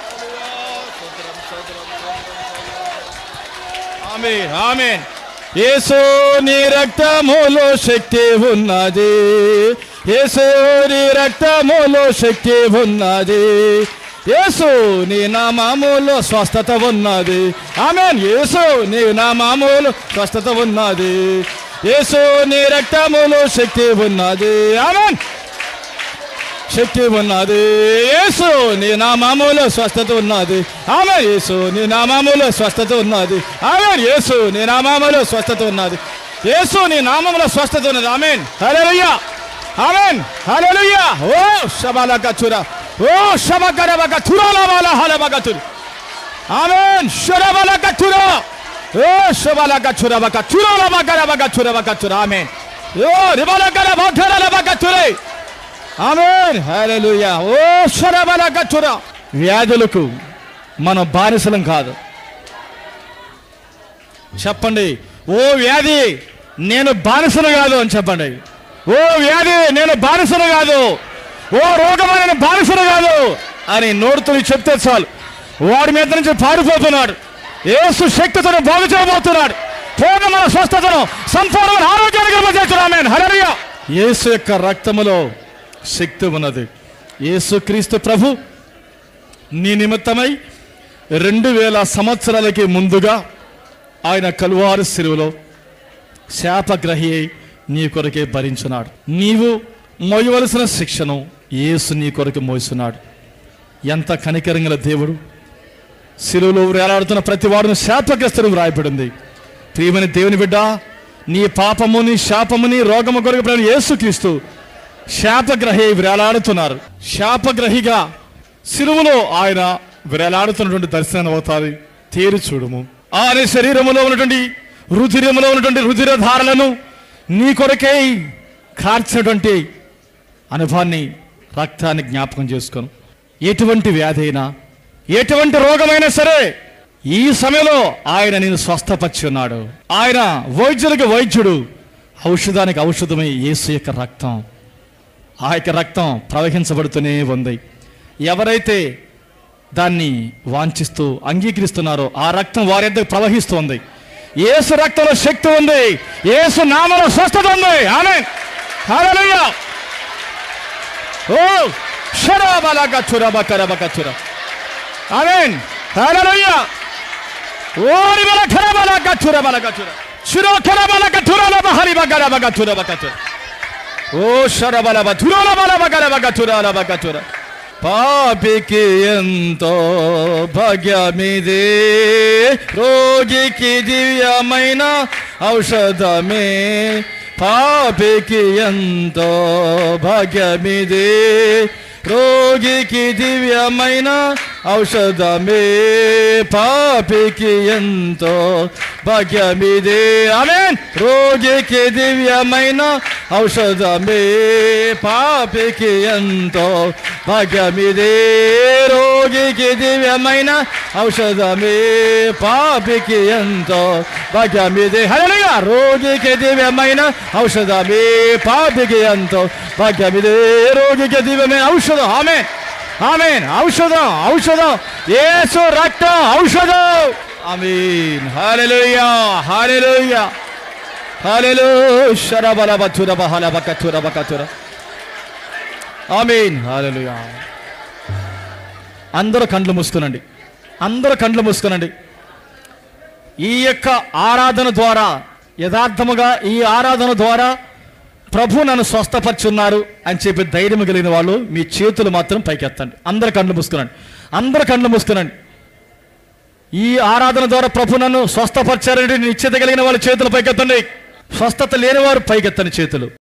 ఆమేన్ ఆమేన్ యేసు నీ రక్తములో శక్తి ఉన్నది యేసు నీ రక్తములో శక్తి ఉన్నది యేసు నీ నామములో స్వస్థత ఉన్నది ఆమెన్ యేసు నీ నామములో స్వస్థత ఉన్నది యేసు నీ రక్తములో శక్తి ఉన్నది ఆమెన్ శక్తి ఉన్నది యేసు నీ నామములో స్వస్థత ఉన్నది ఆమె యేసు నీ నామములో స్వస్థత ఉన్నది ఆమె యేసు నీ నామములో స్వస్థత ఉన్నది యేసు నీ నామములో స్వస్థత ఉన్నది ఆమెన్ హల్లెలూయా ఆమెన్ హల్లెలూయా ఓ శబలక చుర ఓ శబకరబక చురలబల హలబక చుర ఆమెన్ శరబలక చుర ఓ శబలక చురబక చురలబకరబక చురబక చుర ఆమెన్ ఓ రిబలకర బకరలబక చురే ఆమెన్ హల్లెలూయా ఓ శరబలక చుర వ్యాధులకు మనం బానిసలం కాదు చెప్పండి ఓ వ్యాధి నేను బానిసను కాదు అని చెప్పండి ఓ వ్యాధి నేను బానిసను కాదు ఓ రోగం నేను బానిసను కాదు అని నోడుతూ చెప్తే చాలు వాడి మీద నుంచి పారిపోతున్నాడు ఏసు శక్తితో బాగు చేయబోతున్నాడు పూర్ణమైన స్వస్థతను సంపూర్ణమైన ఆరోగ్యాన్ని కలుగజేస్తున్నామెన్ హరయ్య యేసు యొక్క రక్తములో శక్తి ఉన్నది యేసు క్రీస్తు ప్రభు నీ నిమిత్తమై రెండు వేల సంవత్సరాలకి ముందుగా ఆయన కలువారు సిరువులో శాపగ్రహి అయి నీ కొరకే భరించున్నాడు నీవు మోయవలసిన శిక్షను యేసు నీ కొరకు మోస్తున్నాడు ఎంత కనికరంగల దేవుడు సిలువలో వేలాడుతున్న ప్రతి వాడును శాపగ్రస్తులు వ్రాయబడింది ప్రియమైన దేవుని బిడ్డ నీ పాపముని శాపముని రోగము కొరకు ప్రభు యేసుక్రీస్తు శాపగ్రహి వేలాడుతున్నారు శాపగ్రహిగా సిలువలో ఆయన వేలాడుతున్నటువంటి దర్శనం అవుతాది తేరు చూడము ఆయన శరీరములో ఉన్నటువంటి రుధిరములో ఉన్నటువంటి రుధిర ధారలను నీ కొరకై కార్చినటువంటి అనుభవాన్ని రక్తాన్ని జ్ఞాపకం చేసుకోను ఎటువంటి వ్యాధి అయినా ఎటువంటి రోగమైనా సరే ఈ సమయంలో ఆయన నేను స్వస్థపరిచి ఉన్నాడు ఆయన వైద్యులకు వైద్యుడు ఔషధానికి ఔషధమై యేసు యొక్క రక్తం ఆ యొక్క రక్తం ప్రవహించబడుతూనే ఉంది ఎవరైతే దాన్ని వాంఛిస్తూ అంగీకరిస్తున్నారో ఆ రక్తం వారి ఎద్దకు ప్రవహిస్తుంది యేసు రక్తంలో శక్తి ఉంది యేసు నామలో స్వస్థత ఉంది ఆమె ఓ షరాబలా కచ్చుర బకర బకచ్చుర ఆమెన్ హల్లెలూయా ఓరి బల ఖరబల కచ్చుర బల కచ్చుర శిరో ఖరబల కచ్చుర బహరి బగర బగచ్చుర బకచ్చుర ఓ శరబల బతురాల బల బగర బగచ్చురాల బకచ్చుర పాపికి ఎంతో భాగ్యమిదే రోగికి దివ్యమైన ఔషధమే పాపికి ఎంతో భాగ్యమిదే రోగికి దివ్యమైన ఔషధమే పాపికి ఎంతో భాగ్యమిదే ఆమెన్ రోగికి దివ్యమైన ఔషధమే పాపికి ఎంతో భాగ్యమిదే రోగికి దివ్యమైన ఔషధమే పాపికి ఎంతో భాగ్యమిదే హల్లెలూయా రోగికి దివ్యమైన ఔషధమే పాపికి ఎంతో భాగ్యమిదే రోగికి దివ్యమైన ఔషధం ఆమె ఆమెన్ ఔషధం ఔషధం యేసు రక్తం ఔషధం ఆమీన్ హల్లెలూయా హల్లెలూయా హల్లెలూయా శరబల బతుర బహల బకతుర బకతుర ఆమీన్ హల్లెలూయా అందరూ కండ్లు మూసుకునండి అందరూ కండ్లు మూసుకునండి ఈ యొక్క ఆరాధన ద్వారా యథార్థముగా ఈ ఆరాధన ద్వారా ప్రభు నన్ను స్వస్థపరుచున్నారు అని చెప్పి ధైర్యం కలిగిన వాళ్ళు మీ చేతులు మాత్రం పైకెత్తండి అందరు కళ్ళు మూసుకునండి అందరు కళ్ళు మూసుకునండి ఈ ఆరాధన ద్వారా ప్రభు నన్ను స్వస్థపరిచారని నిశ్చిత కలిగిన వాళ్ళ చేతులు పైకెత్తండి స్వస్థత లేని వారు పైకెత్తని చేతులు